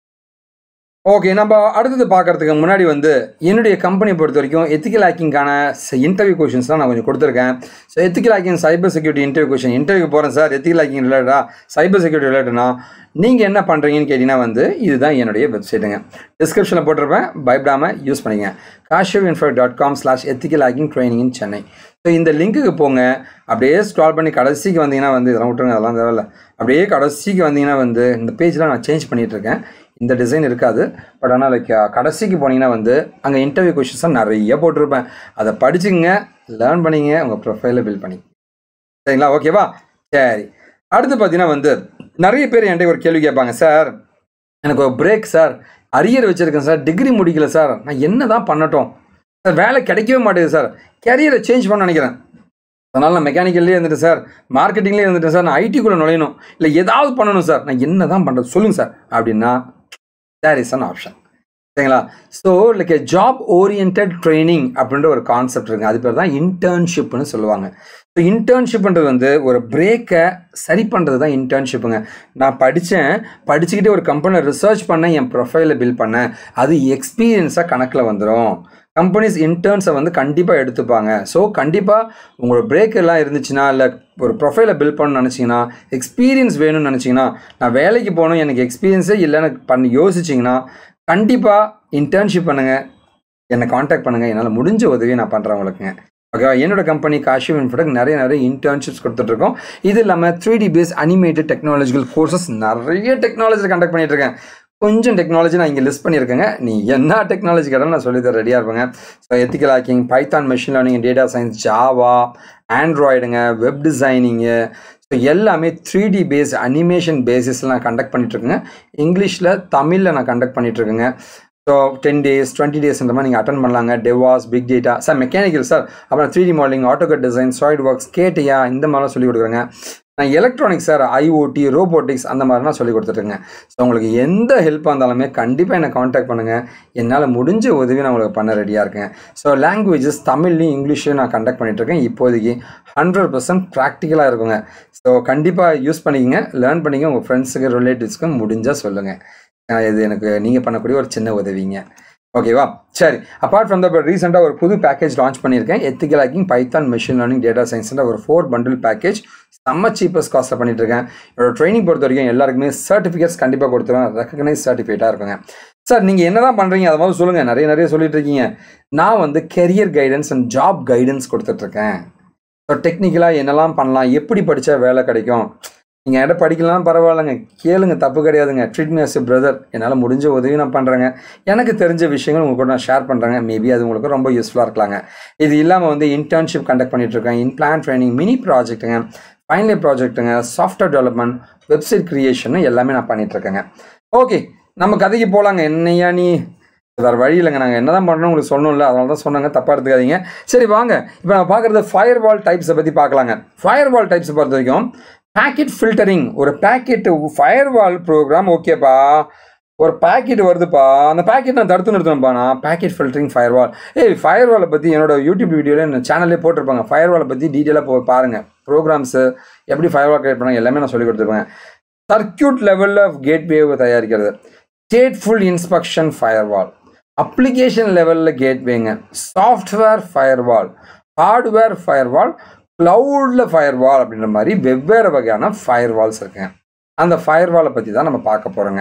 ஓகே நம்ம அடுத்தது பார்க்கறதுக்கு முன்னாடி வந்து என்னுடைய கம்பெனி பொறுத்த வரைக்கும் எத்திக்கல் ஹேக்கிங்கான இன்டர்வியூ கொஷின்ஸ்லாம் நான் கொஞ்சம் கொடுத்துருக்கேன் so ethical hacking cyber security interview question interview போகிறேன் சார் எத்திக்கல் ஹேக்கிங் ரிலேட்டடா சைபர் செக்யூரிட்டி ரிலேட்டட்னா நீங்கள் என்ன பண்ணுறீங்கன்னு கேட்டிங்கன்னா வந்து இதுதான் என்னுடைய வெப்சைட்டுங்க டிஸ்கிரிப்ஷனில் போட்டிருப்பேன் பயப்படாமல் யூஸ் பண்ணிங்க Kashiv info dot com slash ethical hacking training in Chennai so இந்த லிங்க்குக்கு போங்க அப்படியே ஸ்க்ரால் பண்ணி கடைசிக்கு வந்தீங்கன்னா வந்து இதெல்லாம் விட்டுருங்க அதெல்லாம் தேவையில்ல அப்படியே கடைசிக்கு வந்தீங்கன்னா வந்து இந்த பேஜ்லாம் நான் சேஞ்ச் பண்ணிகிட்டு இருக்கேன் இந்த டிசைன் இருக்காது பட் ஆனால் லைக் கடைசிக்கு போனீங்கன்னா வந்து அங்கே இன்டர்வியூ கொஷின்ஸாக நிறைய போட்டிருப்பேன் அதை படிச்சுங்க லேர்ன் பண்ணிங்க உங்கள் ப்ரொஃபைலை பில்ட் பண்ணி சரிங்களா ஓகேவா சரி அடுத்து பார்த்தீங்கன்னா வந்து நிறைய பேர் என்கிட்ட ஒரு கேள்வி கேட்பாங்க சார் எனக்கு ஒரு பிரேக் சார் அரியர் வச்சுருக்கேன் சார் டிகிரி முடிக்கல சார் நான் என்ன தான் பண்ணட்டும் சார் வேலை கிடைக்கவே மாட்டேங்குது சார் கேரியரை சேஞ்ச் பண்ண நினைக்கிறேன் அதனால் நான் மெக்கானிக்கல்லே இருந்துட்டேன் சார் மார்க்கெட்டிங்லேயே இருந்துட்டேன் சார் நான் ஐடிக்குள்ளே நுழையணும் இல்லை ஏதாவது பண்ணணும் சார் நான் என்ன தான் பண்ணுறது சொல்லுங்கள் சார் அப்படின்னா தேர் இஸ் அன் ஆப்ஷன் சரிங்களா so like job orient training அப்படின்ற ஒரு கான்செப்ட் இருக்குங்க அது பேர் தான் இன்டர்ன்ஷிப்னு சொல்லுவாங்க ஸோ இன்டர்ன்ஷிப்ன்றது வந்து ஒரு பிரேக்கை சரி பண்ணுறது தான் இன்டர்ன்ஷிப்புங்க நான் படித்தேன் படிச்சுக்கிட்டே ஒரு கம்பெனியில் ரிசர்ச் பண்ணேன் என் ப்ரொஃபைலை பில்ட் பண்ணேன் அது எக்ஸ்பீரியன்ஸாக கணக்கில் வந்துடும் கம்பெனிஸ் இன்டர்ன்ஸை வந்து கண்டிப்பாக எடுத்துப்பாங்க ஸோ கண்டிப்பாக உங்களோட பிரேக் எல்லாம் இருந்துச்சுன்னா இல்லை ஒரு ப்ரொஃபைலை பில்ட் பண்ணணும்னு நினச்சிங்கன்னா எக்ஸ்பீரியன்ஸ் வேணும்னு நினச்சிங்கன்னா நான் வேலைக்கு போகணும் எனக்கு எக்ஸ்பீரியன்ஸே இல்லைன்னு பண்ணி யோசிச்சிங்கன்னா கண்டிப்பாக இன்டர்ன்ஷிப் பண்ணுங்கள் என்னை காண்டாக்ட் பண்ணுங்கள் என்னால் முடிஞ்ச உதவியை நான் பண்ணுறேன் உங்களுக்குங்க ஓகேவா என்னோட கம்பெனி காஷிவ் இன்ஃபோடெக் நிறைய நிறைய இன்டர்ன்ஷிப்ஸ் கொடுத்துட்ருக்கோம் இது இல்லாமல் three D base animated technological courses நிறைய டெக்னாலஜி கண்டக்ட் பண்ணிட்டு இருக்கேன் கொஞ்சம் டெக்னாலஜி நான் இங்கே லிஸ்ட் பண்ணியிருக்கேங்க நீ என்ன டெக்னாலஜி கேட்டாலும் நான் சொல்லி தர ரெடியாக இருப்பேங்க so ethical hacking Python machine learning data science Java ஆண்ட்ராய்டுங்க வெப் டிசைனிங்கு ஸோ எல்லாமே த்ரீ டி பேஸ் அனிமேஷன் பேசிஸில் நான் கண்டக்ட் பண்ணிட்டுருக்கேங்க இங்கிலீஷில் தமிழில் நான் கண்டக்ட் பண்ணிட்டுருக்கேங்க ஸோ டென் டேஸ் டுவெண்ட்டி டேஸ்ன்ற மாதிரி நீங்கள் அட்டன் பண்ணலாங்க DevOps big data sir mechanical sir அப்புறம் three D modelling AutoCAD design SolidWorks CATIA இந்த மாதிரிலாம் சொல்லிக் கொடுக்குறேங்க நான் எலக்ட்ரானிக்ஸ் சார் ஐஓடி ரோபோட்டிக்ஸ் அந்த மாதிரிலாம் சொல்லி கொடுத்துட்ருங்க ஸோ உங்களுக்கு எந்த ஹெல்ப்பாக இருந்தாலுமே கண்டிப்பாக என்னை காண்டாக்ட் பண்ணுங்கள் என்னால் முடிஞ்ச உதவி நான் உங்களுக்கு பண்ண ரெடியாக இருக்கேன் ஸோ லாங்குவேஜஸ் தமிழ்லையும் இங்கிலீஷ்லையும் நான் கண்டக்ட் பண்ணிகிட்ருக்கேன் இப்போதைக்கு ஹண்ட்ரட் பர்சன்ட் ப்ராக்டிக்கலாக இருக்குங்க ஸோ கண்டிப்பாக யூஸ் பண்ணிக்கங்க லேர்ன் பண்ணிங்க உங்கள் ஃப்ரெண்ட்ஸுக்கு ரிலேட்டிவ்ஸ்க்கு முடிஞ்சால் சொல்லுங்கள் இது எனக்கு நீங்கள் பண்ணக்கூடிய ஒரு சின்ன உதவிங்க ஓகேவா சரி அப்பார்ட் ஃப்ரம் த ரீசெண்டாக ஒரு புது பேக்கேஜ் லான்ச் பண்ணியிருக்கேன் ethical hacking Python machine learning data சயின்ஸ்ன்ற ஒரு ஃபோர் பண்டில் பேக்கேஜ் செம்ம சீப்பஸ்ட் காஸ்ட்டில் பண்ணிட்டு இருக்கேன் என்னோட ட்ரைனிங் பொறுத்த வரைக்கும் எல்லாருக்குமே சர்டிஃபிகேட்ஸ் கண்டிப்பாக கொடுத்துருவேன் ரெக்கக்னைஸ் சர்டிஃபிகேட்டாக இருக்குங்க சார் நீங்கள் என்ன தான் பண்ணுறீங்க அதை மாதிரி சொல்லுங்கள் நிறைய நிறைய சொல்லிட்டு இருக்கீங்க நான் வந்து career guidance and job guidance கொடுத்துட்ருக்கேன் ஸோ டெக்னிக்கலாக என்னெல்லாம் பண்ணலாம் எப்படி படித்தா வேலை கிடைக்கும் நீங்கள் என்கிட்ட படிக்கலாம் பரவாயில்லைங்க கேளுங்க தப்பு கிடையாதுங்க ட்ரீட் மீ அஸ் பிரதர் என்னால் முடிஞ்ச உதவி நான் பண்ணுறேங்க எனக்கு தெரிஞ்ச விஷயங்கள் உங்க கூட நான் ஷேர் பண்ணுறேங்க மேபி அது உங்களுக்கு ரொம்ப யூஸ்ஃபுல்லாக இருக்கலாங்க இது இல்லாமல் வந்து இன்டர்ன்ஷிப் கண்டக்ட் பண்ணிட்டுருக்கேன் இன் பிளான் ட்ரைனிங் மினி ப்ராஜெக்ட்டுங்க ஃபைனல் ப்ராஜெக்ட்டுங்க சாஃப்ட்வேர் டெவலப்மெண்ட் வெப்சைட் க்ரியேஷன் எல்லாமே நான் பண்ணிகிட்ருக்கேங்க ஓகே நம்ம கதைக்கு போகலாங்க என்னையா நீ வேறு வழி இல்லைங்க நாங்கள் என்ன தான் பண்ணணும் உங்களுக்கு சொல்லணும்ல அதனால தான் சொன்னாங்க தப்பாக எடுத்துக்காதீங்க சரி வாங்க இப்போ நான் பார்க்குறது ஃபயர் வால் டைப்ஸை பற்றி பார்க்கலாங்க ஃபயர் வால் டைப்ஸை பொறுத்த வரைக்கும் பேக்கெட் ஃபில்டரிங் ஒரு பேக்கெட் ஃபயர் வால் ப்ரோக்ராம் ஓகேப்பா ஒரு பேக்கெட் வருதுப்பா அந்த பேக்கெட் நான் தடுத்து நிறுத்தணும்ப்பா நான் பேக்கெட் ஃபில்டரிங் ஃபயர் வால் ஏய் ஃபயர் வாலை பற்றி என்னோட யூடியூப் வீடியோவில் என்ன சேனல்லே போட்டிருப்பாங்க ஃபயர் வாலை பற்றி டீட்டெயிலாக போ பாருங்கள் ப்ரோக்ராம்ஸு எப்படி ஃபயர் வால் கிரியேட் பண்ணாங்க எல்லாமே நான் சொல்லி கொடுத்துருப்பேன் சர்க்கியூட் லெவலில் கேட்வேவை தயாரிக்கிறது stateful inspection firewall application லெவலில் கேட்வேங்க software firewall hardware firewall க்ளவுடில் ஃபயர் வால் அப்படின்ற மாதிரி வெவ்வேறு வகையான ஃபயர் வால்ஸ் இருக்குங்க அந்த ஃபயர் வாலை பற்றி தான் நம்ம பார்க்க போகிறோங்க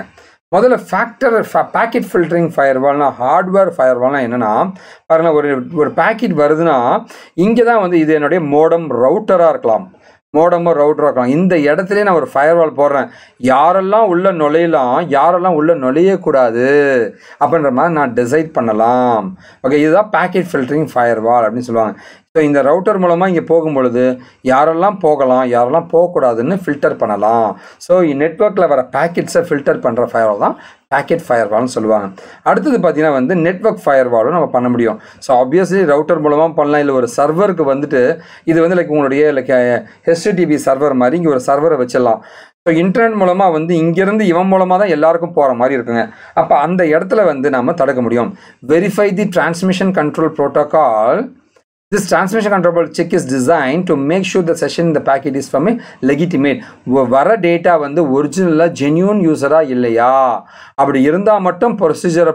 முதல்ல ஃபேக்டர் பேக்கெட் ஃபில்டரிங் ஃபயர்வால்னா ஹார்ட்வேர் ஃபயர்வால்னா என்னென்னா பாருங்கள் ஒரு ஒரு பேக்கெட் வருதுன்னா இங்கே தான் வந்து இது என்னுடைய மோடம் ரவுட்டராக இருக்கலாம் மோடமோ ரவுட்டராக இருக்கலாம் இந்த இடத்துலயே நான் ஒரு ஃபயர்வால் போடுறேன் யாரெல்லாம் உள்ள நுழையலாம் யாரெல்லாம் உள்ள நுழையக்கூடாது அப்படின்ற மாதிரி நான் டிசைட் பண்ணலாம் ஓகே இதுதான் பேக்கெட் ஃபில்டரிங் ஃபயர்வால் அப்படின்னு சொல்லுவாங்க ஸோ இந்த ரவுட்டர் மூலமாக இங்கே போகும் பொழுது யாரெல்லாம் போகலாம் யாரெல்லாம் போகக்கூடாதுன்னு ஃபில்டர் பண்ணலாம் ஸோ நெட்ஒர்க்கில் வர பேக்கெட்ஸை ஃபில்டர் பண்ணுற ஃபயர்வால் தான் பேக்கெட் ஃபயர்வால்னு சொல்லுவாங்க அடுத்தது பார்த்தீங்கன்னா வந்து நெட்ஒர்க் ஃபயர்வாலும் நம்ம பண்ண முடியும் ஸோ ஆப்வியஸ்லி ரவுட்டர் மூலமாக பண்ணலாம் இல்லை ஒரு சர்வருக்கு வந்துட்டு இது வந்து லைக் உங்களுடைய லைக் ஹெச்டிடிபி சர்வர் மாதிரி இங்கே ஒரு சர்வரை வச்சிடலாம் ஸோ இன்டர்நெட் மூலமாக வந்து இங்கேருந்து இவன் மூலமாக தான் எல்லாருக்கும் போகிற மாதிரி இருக்குங்க அப்போ அந்த இடத்துல வந்து நம்ம தடுக்க முடியும் verify the transmission control protocol This transmission control check is designed to make sure the session in the packet is from a legitimate. வ- வர டேட்டா வந்து ஒரிஜினலாக ஜென்யூன் யூஸராக இல்லையா அப்படி இருந்தால் மட்டும் ப்ரொசீஜரை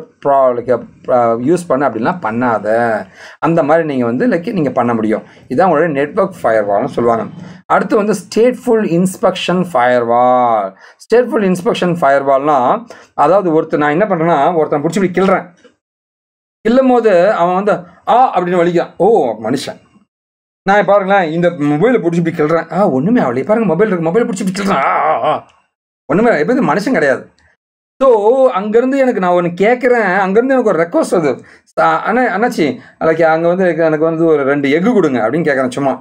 யூஸ் பண்ண அப்படிலாம் பண்ணாத அந்த மாதிரி நீங்கள் வந்து லைக் நீங்கள் பண்ண முடியும் இதான் உங்களுடைய நெட்வொர்க் ஃபயர்வால்னு சொல்லுவாங்க அடுத்து வந்து stateful inspection firewall stateful inspection ஃபயர்வால்னா அதாவது ஒருத்தர் நான் என்ன பண்ணுறேன்னா ஒருத்தன் பிடிச்சி இப்படி கிள்றேன் கிள்ளும் போது அவன் வந்து ஆ அப்படின்னு வலிக்கான் ஓ மனுஷன் நான் பாருங்களேன் இந்த மொபைலை பிடிச்சி இப்படி கிள்றேன் ஆ ஒன்றுமே ஆகலையே பாருங்க மொபைல் இருக்கு மொபைல் பிடிச்சி இப்படி கிள்றேன் ஆ ஆ, ஆ ஒன்றுமே எப்போ இது மனுஷன் கிடையாது ஸோ அங்கேருந்து எனக்கு நான் ஒன்று கேட்குறேன் அங்கேருந்து எனக்கு ஒரு ரெக்வஸ்ட் வருது சா- அண்ணா அண்ணாச்சி லைக் அங்கே வந்து எனக்கு- எனக்கு வந்து ஒரு ரெண்டு எக்கு கொடுங்க அப்படின்னு கேட்குறேன் சும்மா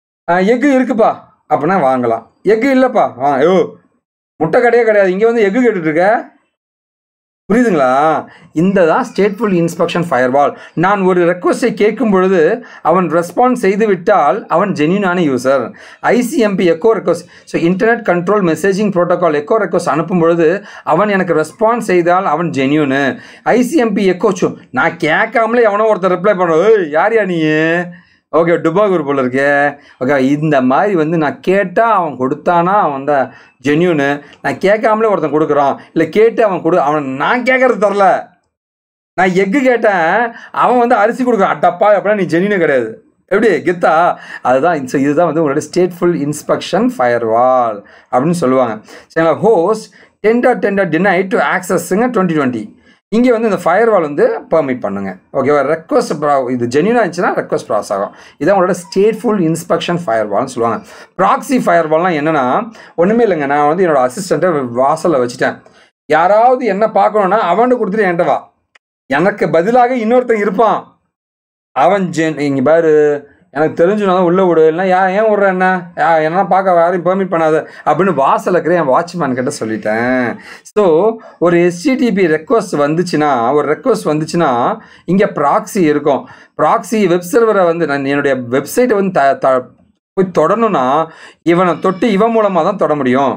எக்கு இருக்குப்பா அப்படின்னா வாங்கலாம் எக்கு இல்லைப்பா வா ஐயோ முட்டை கிடையே கிடையாது இங்கே வந்து எக்கு கேட்டுட்டு இருக்க புரியுதுங்களா இந்த தான் ஸ்டேட்ஃபுல் இன்ஸ்பெக்ஷன் ஃபயர்வால் நான் ஒரு ரெக்வஸ்ட்டை கேட்கும் பொழுது அவன் ரெஸ்பான்ஸ் செய்து விட்டால் அவன் ஜென்யூனான user ICMP echo request so internet control messaging protocol echo request அனுப்பும் பொழுது அவன் எனக்கு ரெஸ்பான்ஸ் செய்தால் அவன் ஜென்யூனு ஐசிஎம்பி எக்கோ சு நான் கேட்காமலே எவனோ ஒருத்தர் ரிப்ளை பண்ணுறோம் ஏய் யார் யா நீ ஓகே டுபாகூர் போல இருக்கே ஓகே இந்த மாதிரி வந்து நான் கேட்டால் அவன் கொடுத்தானா அவன் தான் ஜென்யூனு நான் கேட்காமலே ஒருத்தன் கொடுக்குறான் இல்லை கேட்டு அவன் கொடு அவன் நான் கேட்கறது தரல நான் எக்கு கேட்டேன் அவன் வந்து அரிசி கொடுக்குறான் அட்டப்பா அப்படின்னா நீ ஜென்யூனே கிடையாது எப்படி கெத்தா அதுதான் இந்த- இதுதான் வந்து உங்களோட ஸ்டேட்ஃபுல் இன்ஸ்பெக்ஷன் ஃபயர்வால் அப்படின்னு சொல்லுவாங்க சரிங்களா ஹோஸ்ட் டெண்டர் டெண்டர் டினை டு ஆக்சஸ்ங்க டுவெண்ட்டி டுவெண்ட்டி இங்கே வந்து இந்த ஃபயர்வால் வந்து பெர்மிட் பண்ணுங்க ஓகேவா ரெக்வஸ்ட் இது ஜென்யூனாக இருந்துச்சுன்னா ரெக்வஸ்ட் ப்ராசஸ் ஆகும் இதான் உங்களோட ஸ்டேட்ஃபுல் இன்ஸ்பெக்ஷன் ஃபயர்வால்னு சொல்லுவாங்க ப்ராக்ஸி ஃபயர்வால்னால் என்னென்னா ஒன்றுமே இல்லைங்க நான் வந்து என்னோட அசிஸ்டண்ட்டை வாசலில் வச்சுட்டேன் யாராவது என்ன பார்க்கணுன்னா அவன்கிட்ட கொடுத்துட்டு என்கிட்ட வா எனக்கு பதிலாக இன்னொருத்தன் இருப்பான் அவன் ஜென் இங்கே பாரு எனக்கு தெரிஞ்சுனா தான் உள்ளே விடு இல்லைன்னா யா ஏன் விட்ற என்ன யா என்ன பார்க்க யாரையும் பெர்மிட் பண்ணாத அப்படின்னு வாசல் இருக்கிற என் வாட்ச்மேன் கிட்ட சொல்லிட்டேன் ஸோ ஒரு எஸ்டிடிபி ரெக்வஸ்ட் வந்துச்சுன்னா ஒரு ரெக்வஸ்ட் வந்துச்சுன்னா இங்கே ப்ராக்ஸி இருக்கும் ப்ராக்ஸி வெப் சர்வரை வந்து நான் என்னுடைய வெப்சைட்டை வந்து த த போய் தொடணும்னா இவனை தொட்டு இவன் மூலமாக தான் தொட முடியும்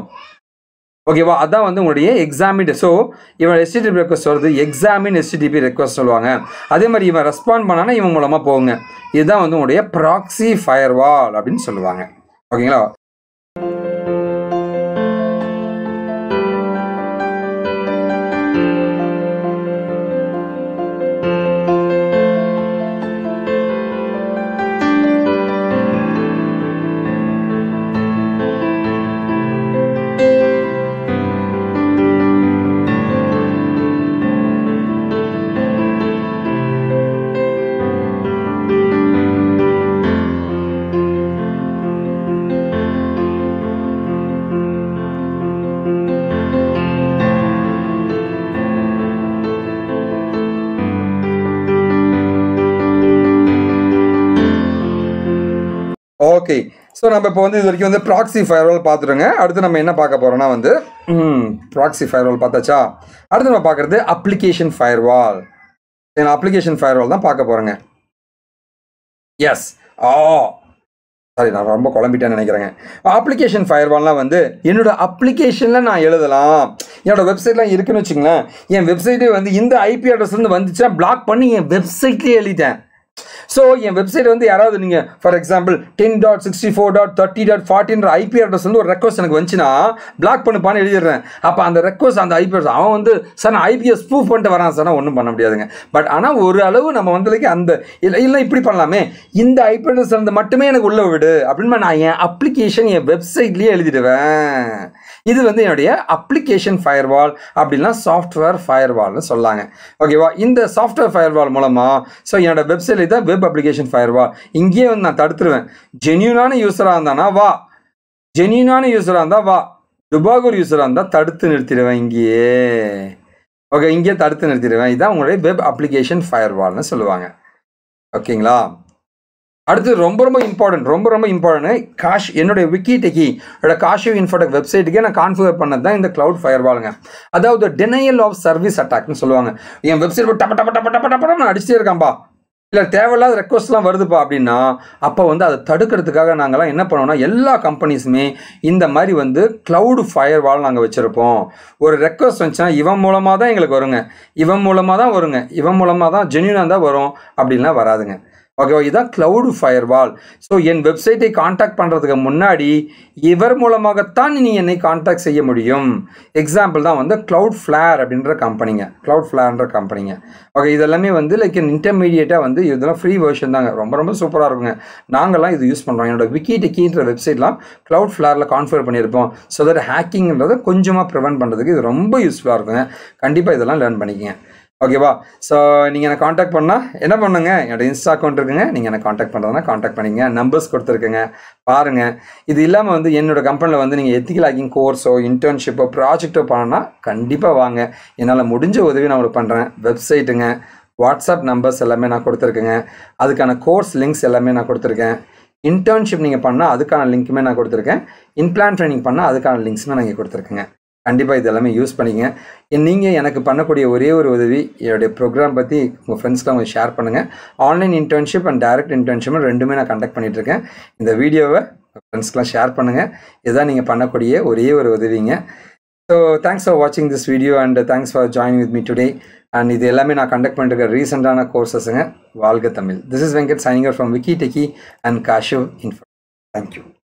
ஓகேவா அதான் வந்து உங்களுடைய எக்ஸாமின் ஸோ இவன் எஸ்டிடிபி ரெக்வஸ்ட் வருது எக்ஸாமின் எஸ்டிடிபி ரெக்வஸ்ட் சொல்லுவாங்க அதே மாதிரி இவன் ரெஸ்பாண்ட் பண்ணானா இவன் மூலமாக போகுங்க இதுதான் வந்து உங்களுடைய ப்ராக்ஸி ஃபயர்வால் அப்படின்னு சொல்லுவாங்க ஓகேங்களா ஓகே ஸோ நம்ம இப்போ வந்து இது வரைக்கும் வந்து ப்ராக்ஸி ஃபயர்வால் பார்த்துருங்க அடுத்து நம்ம என்ன பார்க்க போகிறோம்னா வந்து ப்ராக்ஸி ஃபயர்வால் பார்த்தாச்சா அடுத்து நம்ம பார்க்குறது அப்ளிகேஷன் ஃபயர்வால் நான் அப்ளிகேஷன் ஃபயர்வால் தான் பார்க்க போகிறேங்க எஸ் ஆ சாரி நான் ரொம்ப குழம்பிட்டேன்னு நினைக்கிறேங்க அப்ளிகேஷன் ஃபயர்வால்லாம் வந்து என்னோட அப்ளிகேஷனில் நான் எழுதலாம் என்னோட வெப்சைட்லாம் இருக்குன்னு வச்சுங்களேன் என் வெப்சைட்டே வந்து இந்த ஐபி அட்ரஸ்லேருந்து வந்துச்சுன்னா பிளாக் பண்ணி என் வெப்சைட்லேயே எழுதிட்டேன் ஸோ என் வெப்சைட் வந்து யாராவது நீங்கள் for example ten dot sixty four dot thirty dot ஃபார்ட்டின்ற ஐபி அட்ரஸ் வந்து ஒரு ரெக்வஸ்ட் எனக்கு வந்துச்சுன்னா பிளாக் பண்ணுப்பான்னு எழுதிடுறேன் அப்போ அந்த ரெக்வஸ்ட் அந்த ஐபி அட்ரஸ் அவன் வந்து சார் நான் ஐபிஎஸ் ப்ரூஃப் பண்ணிட்டு வரான் சார் ஒன்றும் பண்ண முடியாதுங்க பட் ஆனால் ஒரு அளவு நம்ம வந்ததுக்கு அந்த இல்லை இல்லை இப்படி பண்ணலாமே இந்த ஐபி அட்ரஸ் இருந்து மட்டுமே எனக்கு உள்ள விடு அப்படின்னு நான் என் அப்ளிகேஷன் என் வெப்சைட்லேயே எழுதிடுவேன் இது வந்து என்னுடைய அப்ளிகேஷன் ஃபயர்வால் அப்படின்னா சாஃப்ட்வேர் ஃபயர்வால்னு சொல்லாங்க ஓகேவா இந்த சாஃப்ட்வேர் ஃபயர்வால் மூலமாக ஸோ என்னோட வெப்சைட்ல தான் வெப் அப்ளிகேஷன் ஃபயர்வால் இங்கேயே வந்து நான் தடுத்துருவேன் ஜென்யூனான யூஸராக இருந்தானா வா ஜென்யூனான யூஸராக இருந்தால் வா டுபாகூர் யூஸராக இருந்தால் தடுத்து நிறுத்திடுவேன் இங்கேயே ஓகே இங்கேயே தடுத்து நிறுத்திடுவேன் இதான் உங்களுடைய வெப் அப்ளிகேஷன் ஃபயர்வால்னு சொல்லுவாங்க ஓகேங்களா அடுத்து ரொம்ப ரொம்ப இம்பார்ட்டன்ட் ரொம்ப ரொம்ப இம்பார்ட்டன்ட் காஷ் என்னுடைய விக்கி டெக்கி காஷிவ் இன்ஃபோடெக் வெப்சைட்டுக்கே நான் கான்ஃபிகர் பண்ணது தான் இந்த க்ளவுட் ஃபயர்வாலுங்க அதாவது டெனையல் ஆஃப் சர்வீஸ் அட்டாக்னு சொல்லுவாங்க என் வெப்சைட் டப்ப டப்ப டப்ப டப்ப டப்ப நான் அடிச்சிட்டே இருக்கான்பா இல்லை தேவையில்லாத ரெக்வஸ்ட்லாம் வருதுப்பா அப்படின்னா அப்போ வந்து அதை தடுக்கிறதுக்காக நாங்கள்லாம் என்ன பண்ணுவோம்னா எல்லா கம்பெனிஸுமே இந்த மாதிரி வந்து க்ளவுடு ஃபயர் வால் நாங்கள் வச்சுருப்போம் ஒரு ரெக்வஸ்ட் வந்துச்சுன்னா இவன் மூலமாக தான் எங்களுக்கு வருங்க இவன் மூலமாக தான் வருங்க இவன் மூலமாக தான் ஜென்யூனாக தான் வரும் அப்படின்லாம் வராதுங்க ஓகேவா இதுதான் க்ளவுடு ஃபயர் வால் ஸோ என் வெப்சைட்டை காண்டாக்ட் பண்ணுறதுக்கு முன்னாடி இவர் மூலமாகத்தான் நீ என்னை காண்டாக்ட் செய்ய முடியும் எக்ஸாம்பிள் தான் வந்து க்ளவுட் ஃப்ளேர் அப்படின்ற கம்பெனிங்க க்ளவுட் ஃப்ளேர்ன்ற கம்பெனிங்க ஓகே இதெல்லாமே வந்து லைக் இன்டர்மீடியேட்டாக வந்து இதெல்லாம் ஃப்ரீ வெர்ஷன் தாங்க ரொம்ப ரொம்ப சூப்பராக இருக்குங்க நாங்கள்லாம் இது யூஸ் பண்ணுறோம் என்னோட விக்கி டெக்கின்ற வெப்சைட்லாம் க்ளவுட் ஃப்ளேரில் கான்ஃபிகர் பண்ணியிருப்போம் ஸோ தட் ஹேக்கிங்கிறத கொஞ்சமாக ப்ரிவென்ட் பண்ணுறதுக்கு இது ரொம்ப யூஸ்ஃபுல்லாக இருக்குங்க கண்டிப்பாக இதெல்லாம் லேர்ன் பண்ணிக்கங்க ஓகேவா ஸோ நீங்கள் என்னை காண்டாக்ட் பண்ணால் என்ன பண்ணுங்க என்னோட இன்ஸ்டா அக்கௌண்ட் இருக்குங்க நீங்கள் என்னை காண்டாக்ட் பண்ணுறதுனா காண்டாக்ட் பண்ணிங்க நம்பர்ஸ் கொடுத்துருக்குங்க பாருங்கள் இது இல்லாமல் வந்து என்னோட கம்பெனியில் வந்து நீங்கள் எத்திக்கல் ஹேக்கிங் கோர்ஸோ இன்டர்ன்ஷிப்போ ப்ராஜெக்டோ பண்ணனா கண்டிப்பாக வாங்க என்னால் முடிஞ்ச உதவி நான் உங்களுக்கு பண்ணுறேன் வெப்சைட்டுங்க வாட்ஸ்அப் நம்பர்ஸ் எல்லாமே நான் கொடுத்துருக்கேங்க அதுக்கான கோர்ஸ் லிங்க்ஸ் எல்லாமே நான் கொடுத்துருக்கேன் இன்டர்ன்ஷிப் நீங்கள் பண்ணால் அதுக்கான லிங்க்குமே நான் கொடுத்துருக்கேன் இன்பிளான் ட்ரைனிங் பண்ணால் அதுக்கான லிங்க்ஸுமே நான் இங்கே கொடுத்துருக்கேங்க கண்டிப்பாக இது எல்லாமே யூஸ் பண்ணிக்கங்க நீங்கள் எனக்கு பண்ணக்கூடிய ஒரே ஒரு உதவி என்னுடைய ப்ரோக்ராம் பற்றி உங்கள் ஃப்ரெண்ட்ஸ்க்கு அவங்க ஷேர் பண்ணுங்கள் online internship and direct internship ரெண்டுமே நான் கண்டக்ட் பண்ணிகிட்ருக்கேன் இந்த வீடியோவை ஃப்ரெண்ட்ஸ்க்கெலாம் ஷேர் பண்ணுங்கள் இதுதான் நீங்கள் பண்ணக்கூடிய ஒரே ஒரு உதவிங்க ஸோ தேங்க்ஸ் ஃபார் வாட்சிங் this video and thanks for join with me today and இது எல்லாமே நான் கண்டக்ட் பண்ணிருக்க ரீசெண்டான கோர்சஸுங்க வாழ்க தமிழ் திஸ் இஸ் வெங்கட் சைனிங்கர் from Vicky techie and Kashiv info thank you